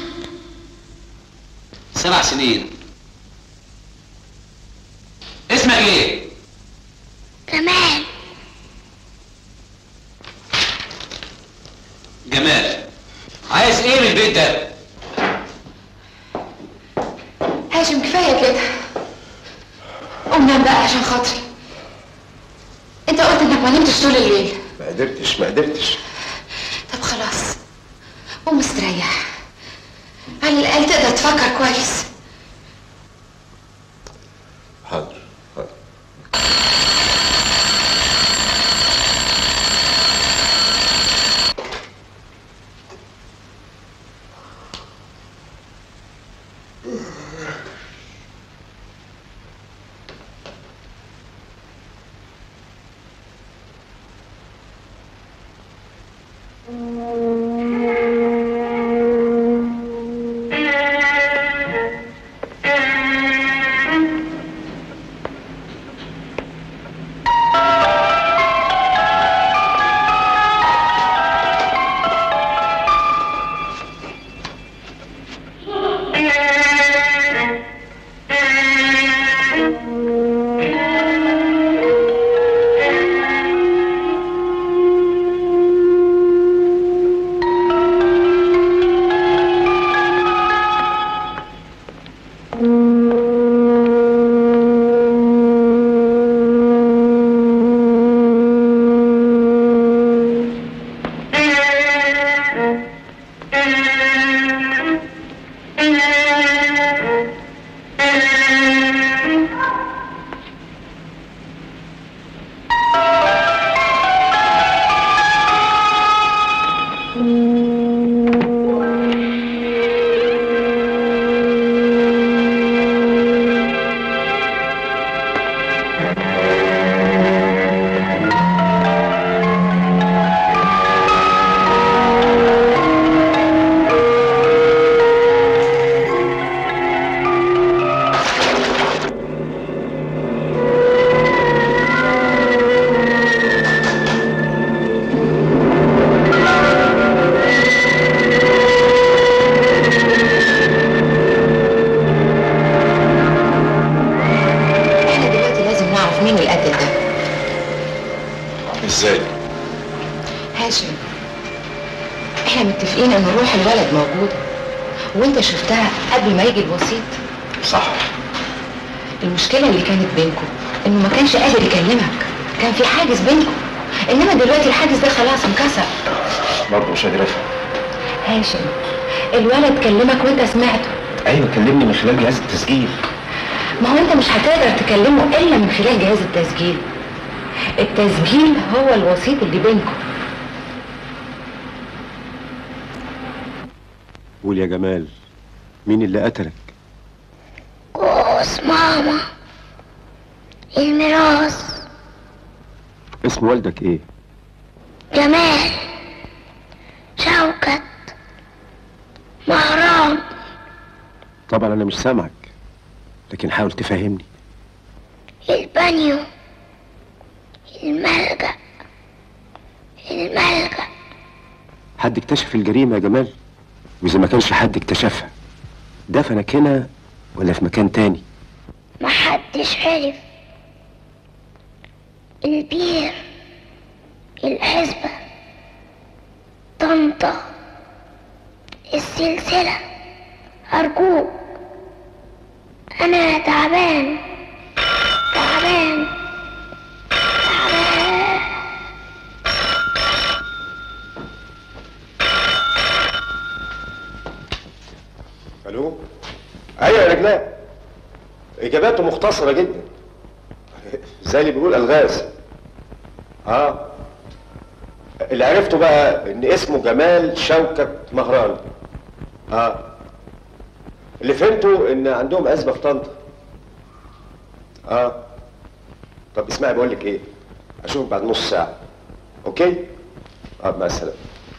Speaker 10: سبع سنين اسمك ايه؟
Speaker 1: كمان
Speaker 10: جمال عايز ايه من البيت ده؟
Speaker 3: هاشم كفايه كده قوم نام بقى عشان خاطري انت قلت انك ما نمتش طول الليل
Speaker 2: ما قدرتش ما قدرتش
Speaker 3: طب خلاص قوم استريح على الاقل تقدر تفكر كويس
Speaker 2: حاضر حاضر
Speaker 3: احنا دلوقتي لازم نعرف مين القتل ده
Speaker 2: ازاي؟
Speaker 3: هاشم احنا متفقين ان روح الولد موجوده وانت شفتها قبل ما يجي الوسيط
Speaker 2: صح
Speaker 3: المشكله اللي كانت بينكم انه ما كانش قادر يكلمك كان في حاجز بينكم انما دلوقتي الحاجز ده خلاص انكسر
Speaker 2: برضه مش قادر افهم
Speaker 3: هاشم الولد كلمك وانت سمعته
Speaker 2: ايوه كلمني من خلال جهاز التسجيل
Speaker 3: ما هو انت مش هتقدر تكلمه الا من خلال جهاز التسجيل التسجيل هو الوسيط اللي بينكم
Speaker 2: قول يا جمال مين اللي قتلك؟
Speaker 1: كوس ماما الميراث
Speaker 2: اسم والدك ايه؟
Speaker 1: جمال شوكت مهران
Speaker 2: طبعا انا مش سامعك لكن حاول تفهمني
Speaker 1: البانيو الملجأ الملجأ
Speaker 2: حد اكتشف الجريمة يا جمال واذا ما كانش حد اكتشفها دفنك هنا ولا في مكان تاني
Speaker 1: محدش عرف البير العزبة طنطا السلسلة أرجوك أنا تعبان تعبان تعبان
Speaker 2: اجاباته مختصره جدا زي اللي بيقول الغاز اه اللي عرفته بقى ان اسمه جمال شوكت مهران اه اللي فهمته ان عندهم ازمه في طنطا اه طب اسمعي بقول لك ايه اشوفك بعد نص ساعه اوكي اه مع السلامه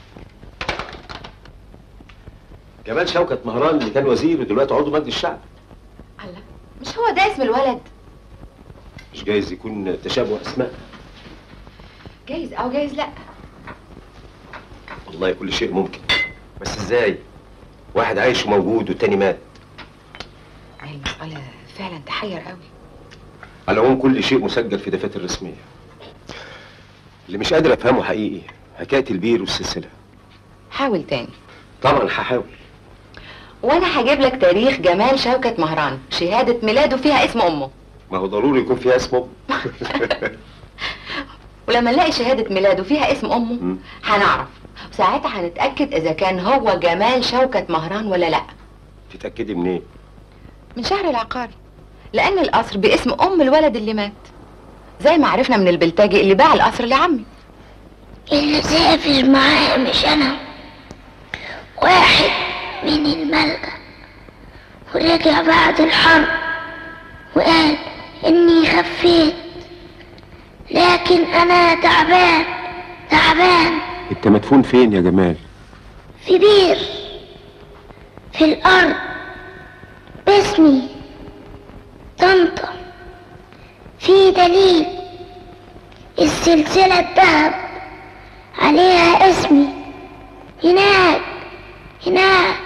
Speaker 2: جمال شوكت مهران اللي كان وزير ودلوقتي عضو مجلس الشعب
Speaker 3: الله مش هو ده اسم الولد
Speaker 2: مش جايز يكون تشابه اسماء
Speaker 3: جايز او جايز لا
Speaker 2: والله كل شيء ممكن بس ازاي واحد عايش وموجود والتاني مات
Speaker 3: هي المسألة فعلا تحير قوي
Speaker 2: على العموم كل شيء مسجل في دفاتر رسميه اللي مش قادر افهمه حقيقي حكايه البير والسلسله
Speaker 3: حاول تاني
Speaker 2: طبعا هحاول
Speaker 3: وانا هجيب لك تاريخ جمال شوكت مهران شهادة ميلاده فيها اسم امه
Speaker 2: ما هو ضروري يكون فيها اسمه
Speaker 3: ولما نلاقي شهادة ميلاده فيها اسم امه
Speaker 2: مم.
Speaker 3: هنعرف وساعتها هنتأكد اذا كان هو جمال شوكت مهران ولا لا
Speaker 2: تتاكدي منين
Speaker 3: من شهر العقاري لان القصر باسم ام الولد اللي مات زي ما عرفنا من البلتاجي اللي باع القصر لعمي
Speaker 1: اللي سافر معاه مش انا واحد من الملجأ ورجع بعد الحرب وقال اني خفيت لكن انا تعبان تعبان
Speaker 2: انت مدفون فين يا جمال
Speaker 1: في بير في الارض باسمي طنطا في دليل السلسلة الذهب عليها اسمي هناك هناك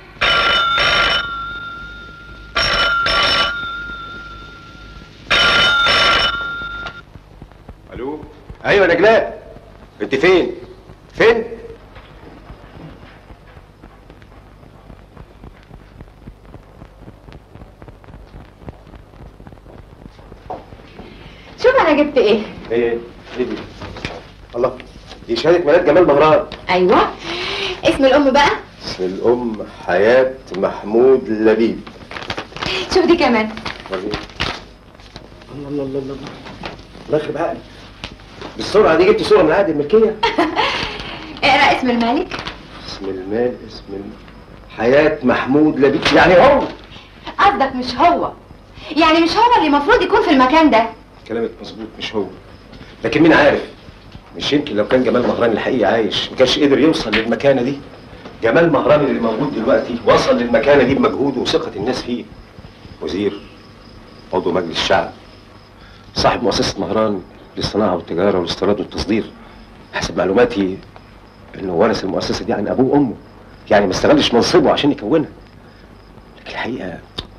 Speaker 2: الو ايوه نجلاء انت فين فين
Speaker 3: شوف انا جبت ايه
Speaker 2: ايه ايه دي الله دي شهاده ميلاد جمال مهران
Speaker 3: ايوه اسم الام بقى
Speaker 2: اسم الام حياه محمود لبيب
Speaker 3: شوف دي كمان
Speaker 2: وريني. الله الله الله الله الله يخرب عقلي بالسرعه دي جبت صوره من عقد الملكيه
Speaker 3: اقرا اسم الملك
Speaker 2: اسم المال اسم الم... حياه محمود لبيب يعني هو
Speaker 3: قصدك مش هو يعني مش هو اللي المفروض يكون في المكان ده
Speaker 2: كلامك مظبوط مش هو لكن مين عارف مش يمكن لو كان جمال مهران الحقيقي عايش ما كانش قدر يوصل للمكانه دي جمال مهران اللي موجود دلوقتي وصل للمكانه دي بمجهوده وثقه الناس فيه وزير عضو مجلس الشعب صاحب مؤسسه مهران للصناعه والتجاره والاستيراد والتصدير حسب معلوماتي انه ورث المؤسسه دي عن ابوه وامه يعني ما استغلش منصبه عشان يكونها لكن الحقيقه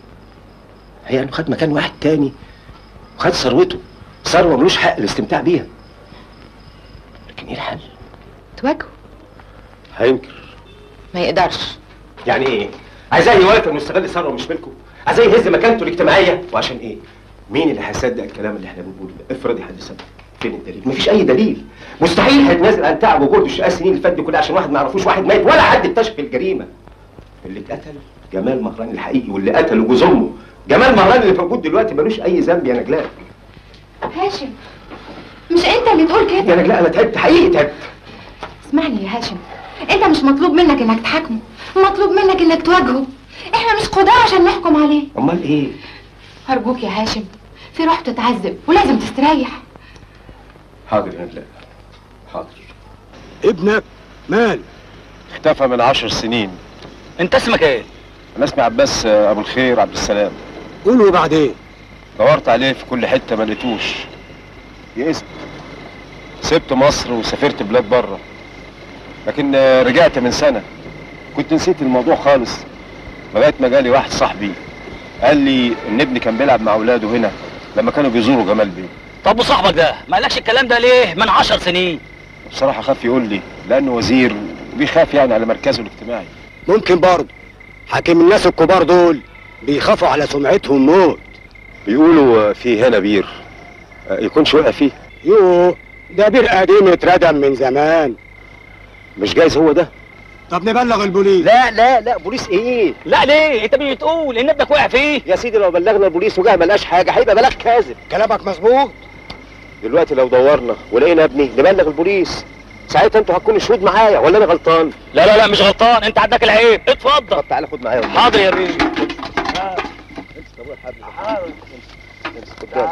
Speaker 2: هي انه خد مكان واحد تاني وخد ثروته ثروه ملوش حق الاستمتاع بيها لكن ايه الحل؟
Speaker 3: تواجهه
Speaker 2: هينكر
Speaker 3: ما يقدرش
Speaker 2: يعني ايه؟ عايزاه يوافق انه يستغل ثروه مش ملكه؟ عايزاه يهز مكانته الاجتماعيه وعشان ايه؟ مين اللي هيصدق الكلام اللي احنا بنقوله ده؟ افرضي حد صدق فين الدليل؟ مفيش اي دليل مستحيل هيتنازل عن تعب وجهده الشقاء السنين اللي فاتت دي كلها عشان واحد ما يعرفوش واحد ميت ولا حد اكتشف الجريمه اللي اتقتل جمال مهران الحقيقي واللي قتله جوز امه جمال مهران اللي موجود دلوقتي ملوش اي ذنب يا نجلاء
Speaker 3: هاشم مش انت اللي تقول كده
Speaker 2: يا نجلاء انا تعبت حقيقي تعبت
Speaker 3: اسمعني يا هاشم انت مش مطلوب منك انك تحاكمه مطلوب منك انك تواجهه احنا مش قضاة عشان نحكم عليه
Speaker 2: امال ايه؟
Speaker 3: ارجوك يا هاشم في روح تتعذب ولازم تستريح
Speaker 2: حاضر يا نجلاء حاضر
Speaker 6: ابنك مال
Speaker 2: اختفى من عشر سنين
Speaker 5: انت اسمك ايه؟
Speaker 2: انا اسمي عباس آه، ابو الخير عبد السلام
Speaker 6: قولوا بعدين
Speaker 2: دورت عليه في كل حته ما لقيتوش يئست سبت مصر وسافرت بلاد بره لكن آه، رجعت من سنه كنت نسيت الموضوع خالص لغايه ما جالي واحد صاحبي قال لي ان ابني كان بيلعب مع اولاده هنا لما كانوا بيزوروا جمال بيه
Speaker 5: طب وصاحبك ده ما قالكش الكلام ده ليه من عشر سنين
Speaker 2: بصراحه خاف يقول لي لانه وزير وبيخاف يعني على مركزه الاجتماعي
Speaker 6: ممكن برضه حاكم الناس الكبار دول بيخافوا على سمعتهم موت
Speaker 2: بيقولوا آه، في هنا بير آه، يكونش وقع فيه
Speaker 6: يوه ده بير قديم اتردم من زمان
Speaker 2: مش جايز هو ده
Speaker 6: طب نبلغ البوليس
Speaker 2: لا لا لا بوليس ايه
Speaker 5: لا ليه انت بتقول ان ابنك وقع فيه
Speaker 2: يا سيدي لو بلغنا البوليس وجه ملقاش حاجه هيبقى بلاغ كاذب
Speaker 6: كلامك مظبوط
Speaker 2: دلوقتي لو دورنا ولقينا ابني نبلغ البوليس ساعتها انتوا هتكونوا شهود معايا ولا انا غلطان
Speaker 5: لا لا لا مش غلطان انت عندك العيب اتفضل
Speaker 2: طب تعالى خد معايا
Speaker 5: حاضر يا بيه
Speaker 2: امسك ابويا الحبل امسك قدام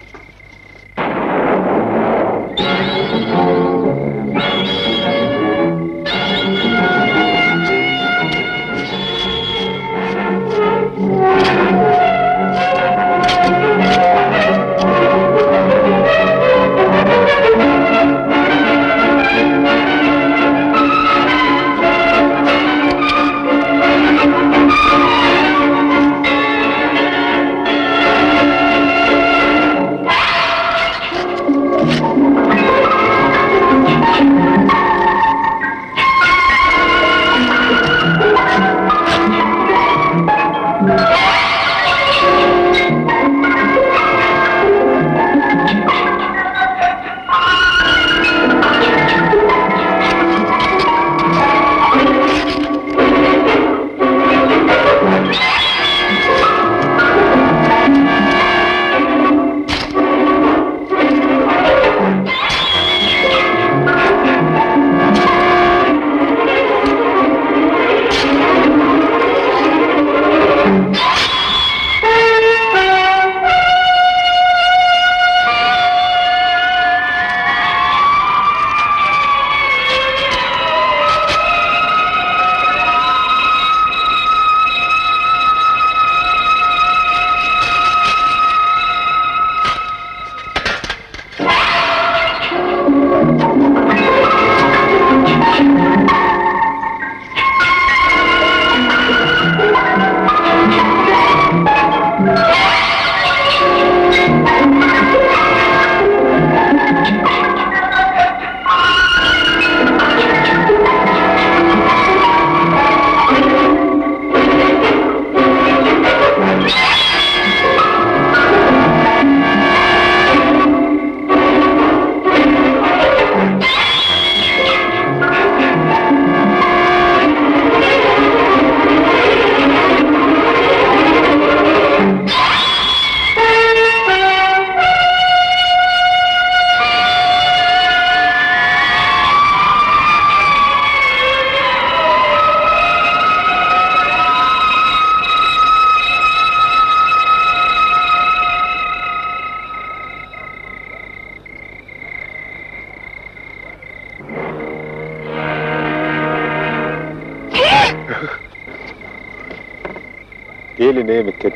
Speaker 6: ايه اللي نايمك كده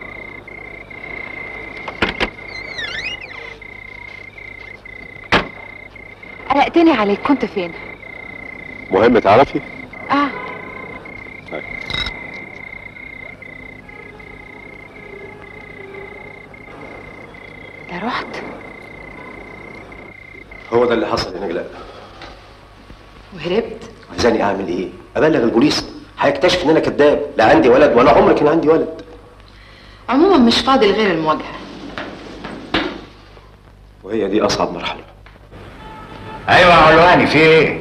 Speaker 3: قلقتني عليك كنت فين
Speaker 6: مهم تعرفي
Speaker 3: اه ده رحت
Speaker 2: هو ده اللي حصل يا نجلاء
Speaker 3: وهربت
Speaker 2: عايزاني اعمل ايه ابلغ البوليس هيكتشف ان انا كذاب لا عندي ولد ولا عمري كان عندي ولد
Speaker 3: عموما مش فاضل غير المواجهه
Speaker 2: وهي دي اصعب مرحله
Speaker 11: ايوه يا علواني في ايه؟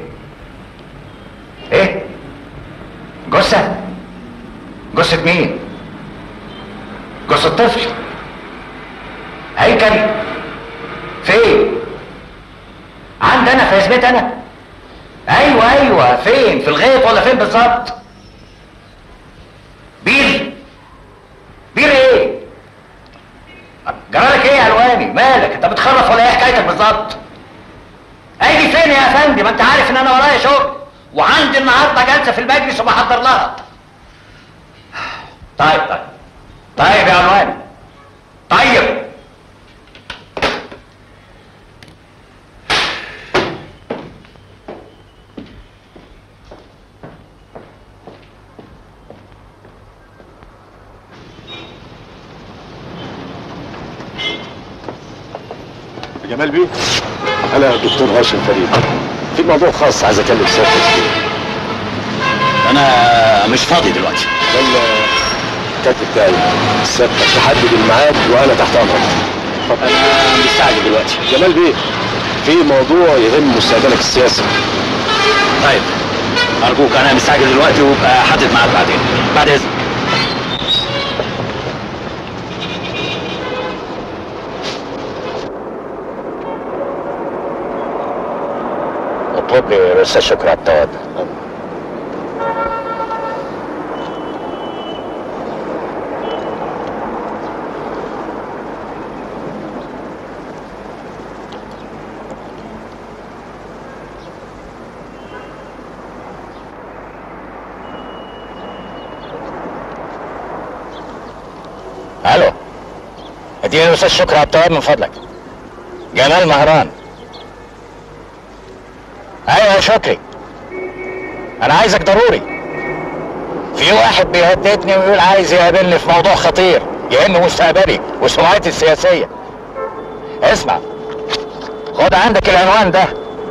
Speaker 11: ايه؟ جثة؟ جثة مين؟ جثة طفل هيكل فين؟ عندنا في عزبتي انا ايوه ايوه فين؟ في الغيط ولا فين بالظبط؟ بير بير ايه؟ جرالك ايه يا علواني؟ مالك؟ انت بتخرف ولا ايه حكايتك بالظبط؟ اجي فين يا افندي ما انت عارف ان انا ورايا شغل وعندي النهارده جلسه في المجلس وبحضر لها طيب طيب طيب يا عنوان طيب
Speaker 6: جمال بيه انا الدكتور هاشم فريد في موضوع خاص عايز اكلم سيادتك فيه
Speaker 9: انا مش فاضي دلوقتي
Speaker 6: ده الكاتب بتاعي سيادتك تحدد الميعاد وانا تحت امرك
Speaker 9: انا مستعجل دلوقتي
Speaker 6: جمال بيه في موضوع يهم مستقبلك السياسي
Speaker 9: طيب
Speaker 11: ارجوك انا مستعجل دلوقتي وابقى حدد معاك بعدين بعد اذنك اطلب لي الاستاذ شكري عطاد الو اديني الاستاذ شكري عطاد من فضلك جمال مهران ايوه يا شكري انا عايزك ضروري في واحد بيهددني ويقول عايز يقابلني في موضوع خطير يهم مستقبلي وسمعتي السياسية اسمع خد عندك العنوان ده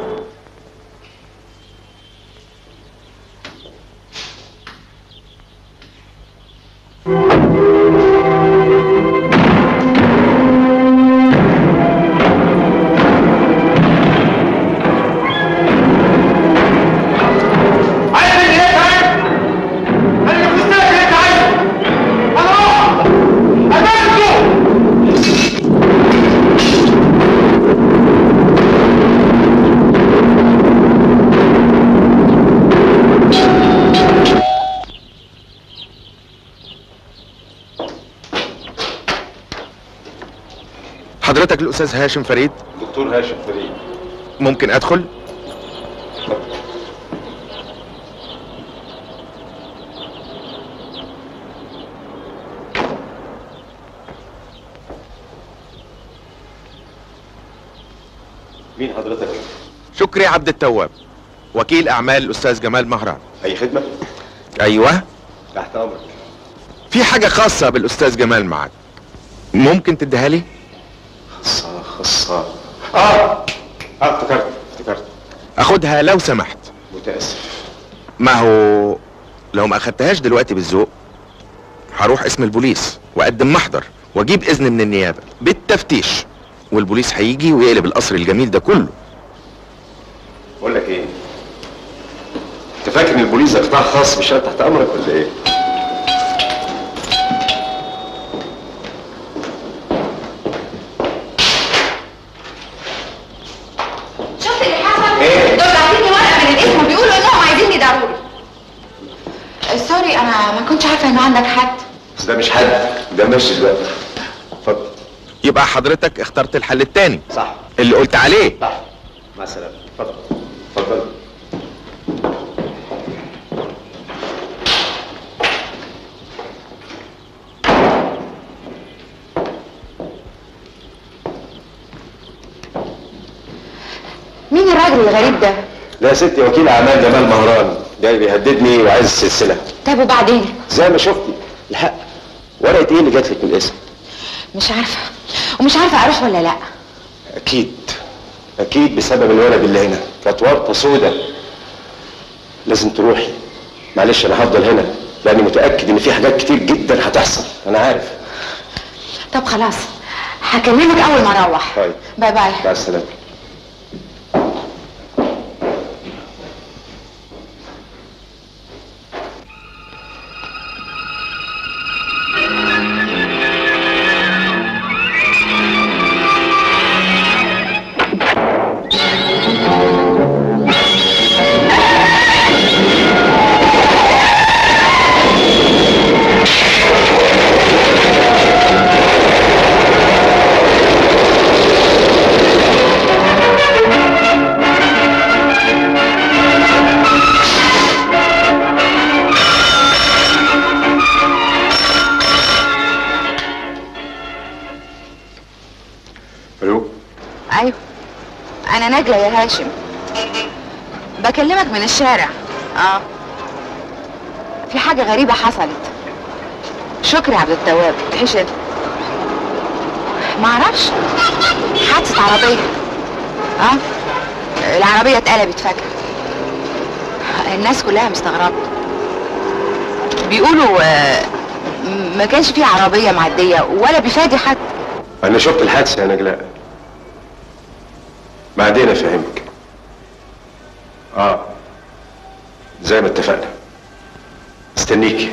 Speaker 12: حضرتك الاستاذ هاشم فريد
Speaker 2: دكتور هاشم فريد
Speaker 12: ممكن ادخل
Speaker 2: مين حضرتك
Speaker 12: شكري عبد التواب وكيل اعمال الاستاذ جمال مهران
Speaker 2: اي خدمه
Speaker 12: ايوه
Speaker 2: تحت امرك
Speaker 12: في حاجه خاصه بالاستاذ جمال معاك ممكن تديها لي
Speaker 2: خاصه خاصه اه اه افتكرت افتكرت
Speaker 12: اخدها لو سمحت
Speaker 2: متاسف
Speaker 12: ما هو لو ما اخدتهاش دلوقتي بالذوق هروح اسم البوليس واقدم محضر واجيب اذن من النيابه بالتفتيش والبوليس هيجي ويقلب القصر الجميل ده كله
Speaker 2: بقول لك ايه انت فاكر ان البوليس ده قطاع خاص مش تحت امرك ولا ايه
Speaker 3: شفت اللي حصل؟ دول باعتين لي ورقه من الاسم وبيقولوا انهم عايزيني ضروري سوري انا ما كنتش عارفه انه عندك حد
Speaker 2: بس ده مش حد ده ماشي دلوقتي اتفضل
Speaker 12: يبقى حضرتك اخترت الحل التاني
Speaker 2: صح
Speaker 12: اللي قلت عليه
Speaker 2: صح مع السلامه اتفضل اتفضل
Speaker 3: مين الراجل الغريب ده؟
Speaker 2: لا يا ستي وكيل اعمال جمال مهران جاي بيهددني وعايز السلسله
Speaker 3: طب وبعدين؟
Speaker 2: زي ما شفتي الحق ورقه ايه اللي جات لك من الاسم
Speaker 3: مش عارفه ومش عارفه اروح ولا لا
Speaker 2: اكيد اكيد بسبب الولد اللي هنا كانت ورطه سودة لازم تروحي معلش انا هفضل هنا لاني متاكد ان في حاجات كتير جدا هتحصل انا عارف
Speaker 3: طب خلاص هكلمك اول ما اروح
Speaker 2: طيب
Speaker 3: باي باي
Speaker 2: مع السلامه الو
Speaker 3: ايوه انا نجلة يا هاشم بكلمك من الشارع اه في حاجة غريبة حصلت شكري عبد التواب حشد معرفش حادثة عربية اه العربية اتقلبت فجأة الناس كلها مستغربة بيقولوا آه، م- ما كانش في عربية معدية ولا بيفادي حد
Speaker 2: انا شفت الحادثه يا نجلاء بعدين افهمك اه زي ما اتفقنا استنيكي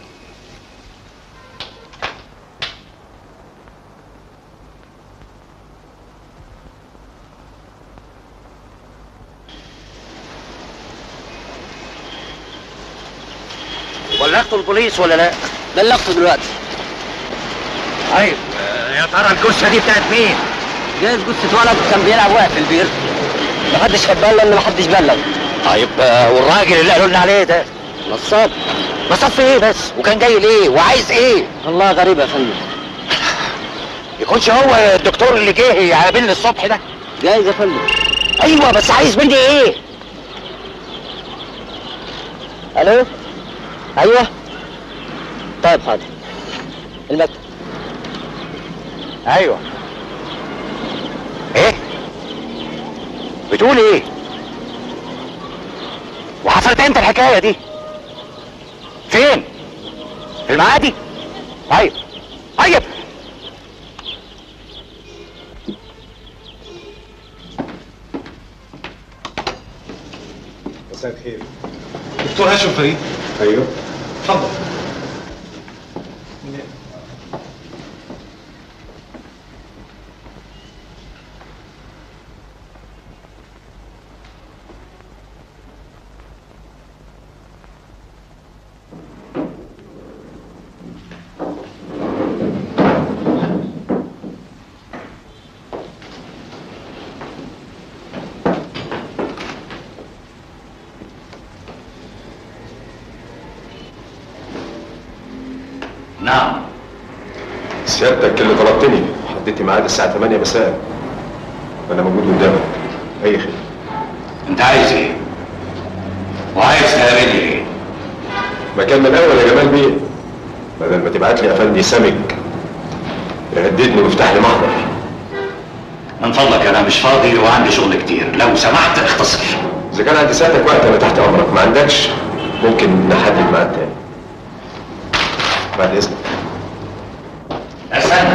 Speaker 11: بلغتوا البوليس ولا لا؟
Speaker 13: بلغته دلوقتي
Speaker 11: طيب آه، يا ترى الجثه دي بتاعت مين؟
Speaker 13: جايز جثة ولد كان بيلعب واقف في البير محدش خد باله ان محدش بلغ
Speaker 11: طيب آه، والراجل اللي قالوا لنا عليه ده
Speaker 13: نصاب
Speaker 11: نصاب في ايه بس؟ وكان جاي ليه؟ وعايز ايه؟
Speaker 13: والله غريب يا فندم
Speaker 11: يكونش هو الدكتور اللي جه يقابلني الصبح ده
Speaker 13: جايز يا فندم
Speaker 11: ايوه بس عايز مني ايه؟
Speaker 13: الو ايوه طيب حاضر المكتب
Speaker 11: ايوه ايه؟ بتقول ايه؟ وحصلت امتى الحكايه دي؟ فين؟ في المعادي؟ طيب طيب
Speaker 2: مساء الخير
Speaker 14: دكتور هاشم فريد
Speaker 2: ايوه
Speaker 14: اتفضل
Speaker 9: نعم
Speaker 2: سيادتك اللي طلبتني حددت ميعاد الساعة 8 مساء أنا موجود قدامك أي خير
Speaker 9: انت عايز ايه؟ وعايز تقابلني ايه؟
Speaker 2: مكان من الأول يا جمال بيه بدل ما تبعت لي أفندي سمك يهددني ويفتح لي محضر
Speaker 9: من فضلك انا مش فاضي وعندي شغل كتير لو سمحت اختصر
Speaker 2: إذا كان عند ساعتك وقت أنا تحت أمرك ما عندكش ممكن نحدد ميعاد تاني بعد إذنك
Speaker 9: استنى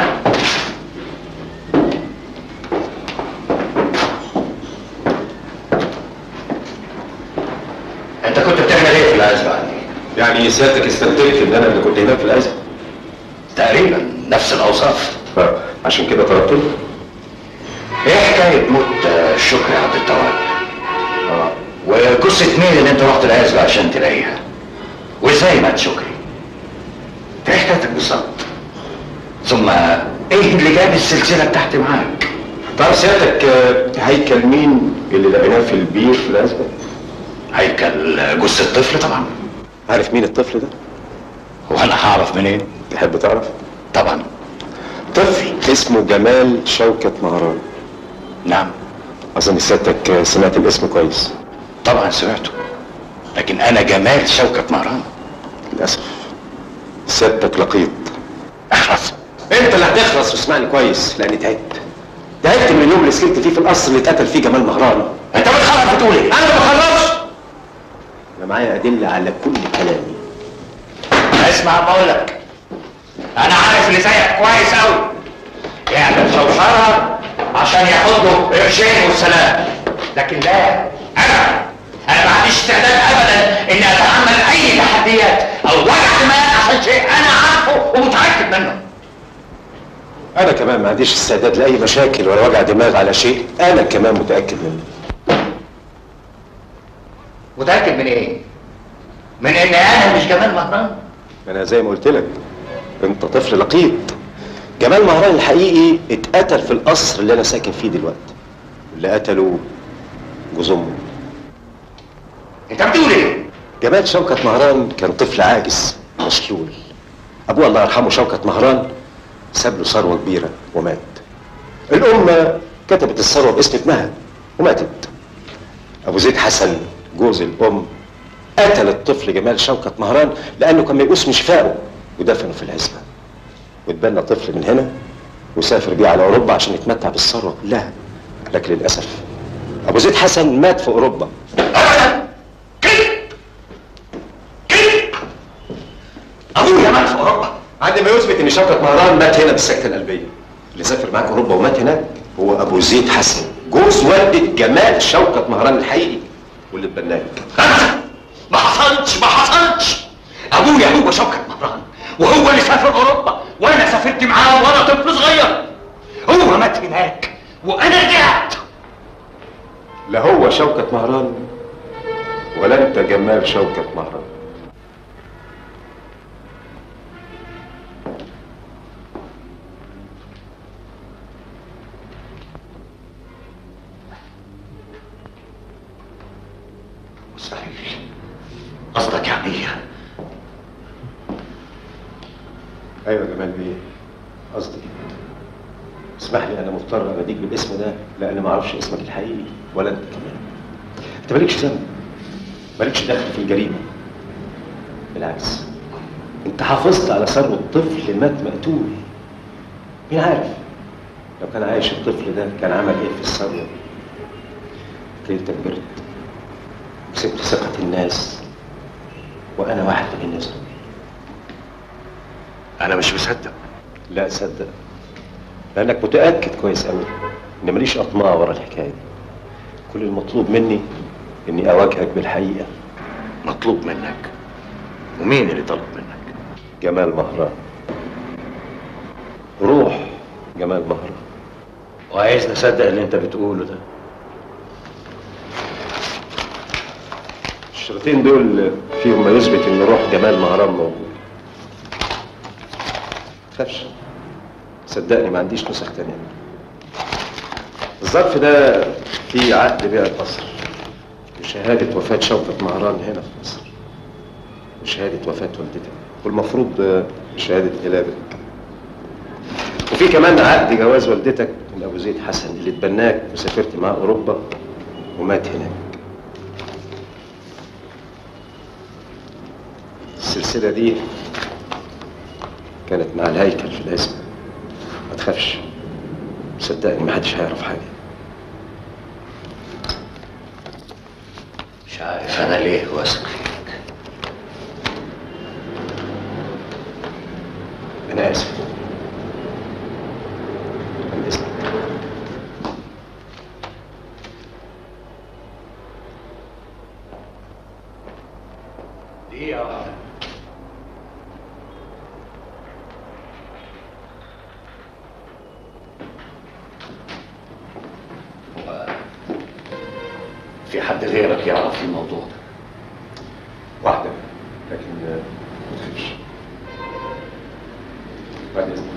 Speaker 9: انت كنت بتعمل ايه في الازمه دي؟
Speaker 2: يعني سيادتك استنتجت إن أنا اللي كنت هناك في الأزمة
Speaker 9: تقريبا نفس الاوصاف
Speaker 2: عشان كده طلبتني
Speaker 9: ايه حكايه موت آه، شكري عبد التواب؟ اه وقصه مين اللي انت رحت العزبه عشان تلاقيها؟ وازاي مات شكري؟ ايه حكايتك بالظبط؟ ثم ايه اللي جاب السلسله بتاعتي معاك؟
Speaker 2: تعرف سيادتك آه، هيكل مين اللي لقيناه في البير في الأزمة؟
Speaker 9: هيكل جثه طفل طبعا
Speaker 2: عارف مين الطفل ده؟
Speaker 9: وانا هعرف منين؟
Speaker 2: تحب تعرف؟
Speaker 9: طبعا
Speaker 2: طفل اسمه جمال شوكة مهران
Speaker 9: نعم
Speaker 2: أظن سيادتك سمعت الاسم كويس
Speaker 9: طبعا سمعته لكن انا جمال شوكة مهران
Speaker 2: للأسف سيادتك لقيط
Speaker 9: اخلص
Speaker 2: انت اللي هتخلص واسمعني كويس لاني تعبت تعبت من اليوم اللي سكنت فيه في القصر اللي اتقتل فيه جمال مهران
Speaker 9: انت بتخرج بتقول ايه؟
Speaker 2: انا ما بخلصش انا معايا ادله على كل كلامي
Speaker 9: اسمع ما اقول لك انا عارف اللي زيك كويس قوي يعمل شوشره عشان ياخد له قرشين والسلام لكن لا انا انا ما عنديش استعداد ابدا اني اتحمل اي تحديات او وجع دماغ عشان شيء انا عارفه ومتاكد منه
Speaker 2: انا كمان ما عنديش استعداد لاي مشاكل ولا وجع دماغ على شيء انا كمان متاكد منه
Speaker 9: متاكد من ايه؟ من ان انا مش جمال مهران
Speaker 2: انا زي ما قلت لك انت طفل لقيط جمال مهران الحقيقي اتقتل في القصر اللي انا ساكن فيه دلوقتي اللي قتله جوز امه
Speaker 9: انت بتقول ايه؟
Speaker 2: جمال شوكة مهران كان طفل عاجز مشلول ابوه الله يرحمه شوكة مهران ساب له ثروة كبيرة ومات الأم كتبت الثروة باسم ابنها وماتت أبو زيد حسن جوز الأم قتل الطفل جمال شوكة مهران لأنه كان ميؤوس من شفائه ودفنه في العزبة واتبنى طفل من هنا وسافر بيه على أوروبا عشان يتمتع بالثروة كلها لكن للأسف أبو زيد حسن مات في أوروبا
Speaker 9: ابويا مات في اوروبا
Speaker 2: عندي ما يثبت ان شوكة مهران مات هنا بالسكتة القلبية اللي سافر معاك اوروبا ومات هناك هو ابو زيد حسن جوز والدة جمال شوكة مهران الحقيقي واللي اتبناه لك
Speaker 11: ما حصلش ما حصلش ابويا هو شوكت مهران وهو اللي سافر اوروبا وانا سافرت معاه وانا طفل صغير هو مات هناك وانا رجعت
Speaker 2: لا هو شوكة مهران ولا انت جمال شوكة مهران
Speaker 11: مستحيل قصدك يعني ايه
Speaker 2: ايوه يا جمال بيه قصدي اسمح لي انا مضطر اناديك بالاسم ده لان ما اعرفش اسمك الحقيقي ولا انت كمان انت مالكش ذنب مالكش دخل في الجريمه بالعكس انت حافظت على ثروه طفل مات مقتول مين عارف لو كان عايش الطفل ده كان عمل ايه في الثروه دي ليلتك برد وسبت ثقه الناس وانا واحد من الناس دول
Speaker 11: انا مش مصدق
Speaker 2: لا صدق لانك متاكد كويس قوي ان ماليش اطماع ورا الحكايه دي كل المطلوب مني اني اواجهك بالحقيقه
Speaker 11: مطلوب منك ومين اللي طلب منك
Speaker 2: جمال مهران روح جمال مهران
Speaker 11: وعايز نصدق اللي انت بتقوله ده
Speaker 2: الشريطين دول فيهم ما يثبت ان روح جمال مهران موجود تخافش صدقني ما عنديش نسخ تانية الظرف ده فيه عقد بيع القصر وشهادة وفاة شوكة مهران هنا في مصر وشهادة وفاة والدتك والمفروض آه، شهادة هلابك وفي كمان عقد جواز والدتك من أبو زيد حسن اللي اتبناك وسافرت معاه أوروبا ومات هناك السلسلة دي كانت مع الهيكل في الاسم ما تخافش صدقني ما حدش هيعرف حاجة
Speaker 11: مش عارف انا ليه واثق فيك
Speaker 2: أنا آسف عن إذنك
Speaker 11: دقيقة واحدة هو في حد غيرك يعرف الموضوع ده
Speaker 2: واحدة لكن آه، ما تخافش بعد إذنك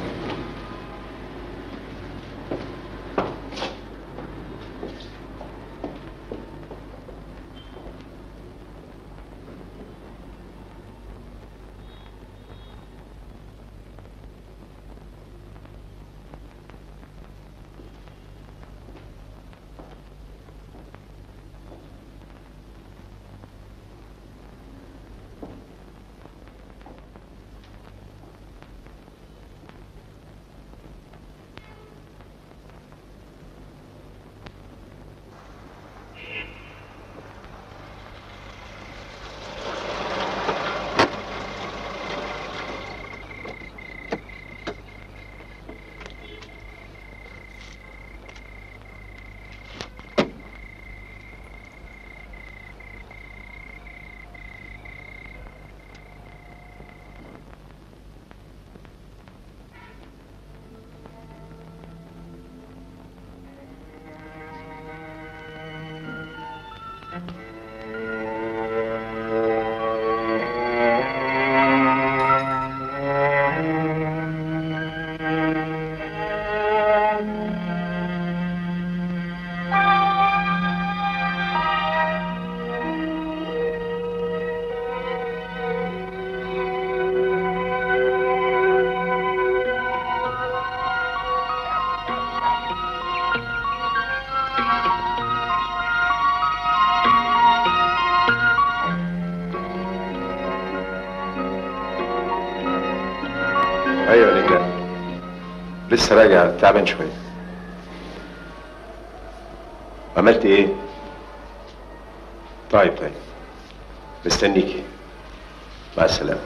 Speaker 2: ايوه يا نجلاء لسه راجع تعبان شويه عملت ايه طيب طيب مستنيكي مع السلامه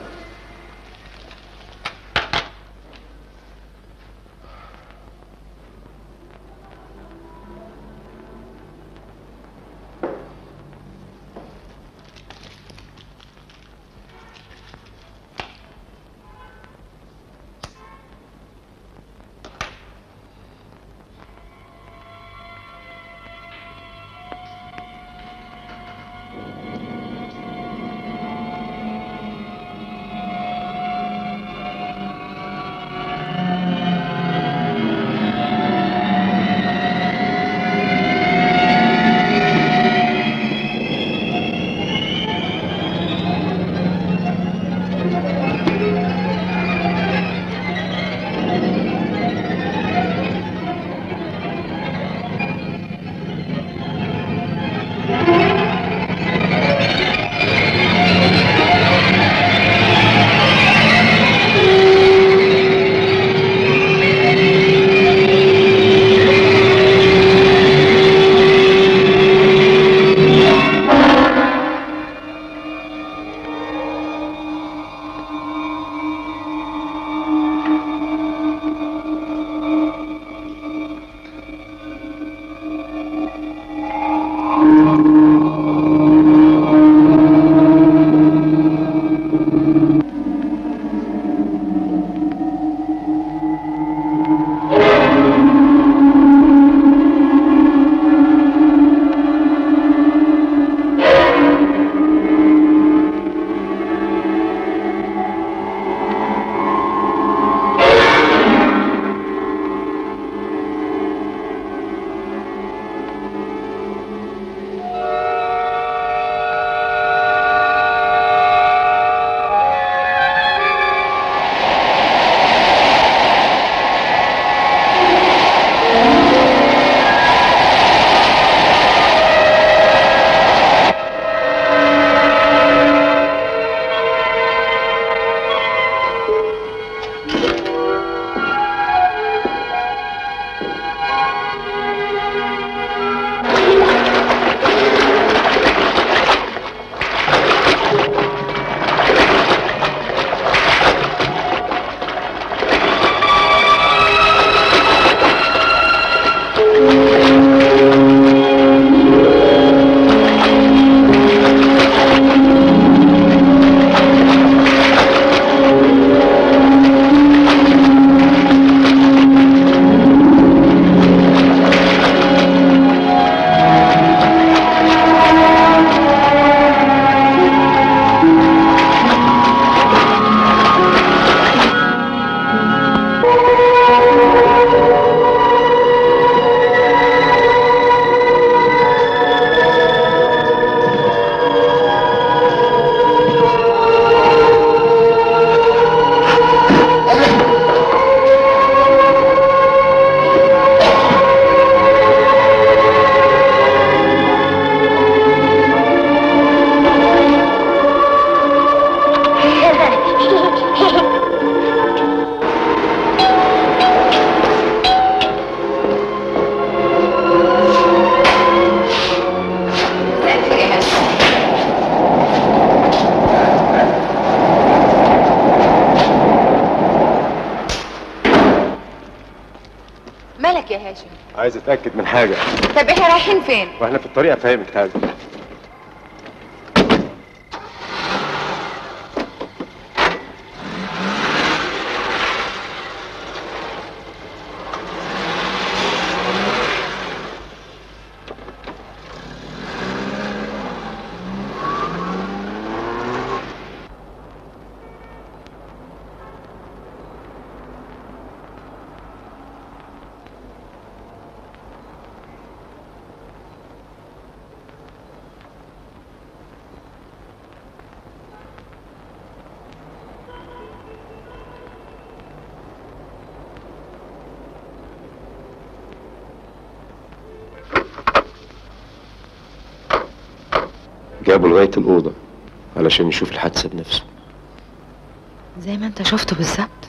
Speaker 5: متاكد من حاجه
Speaker 3: طب احنا رايحين فين
Speaker 5: واحنا في الطريق افهمك تعالى جابوا لغايه الاوضه علشان يشوف الحادثه بنفسه
Speaker 3: زي ما انت شفته بالظبط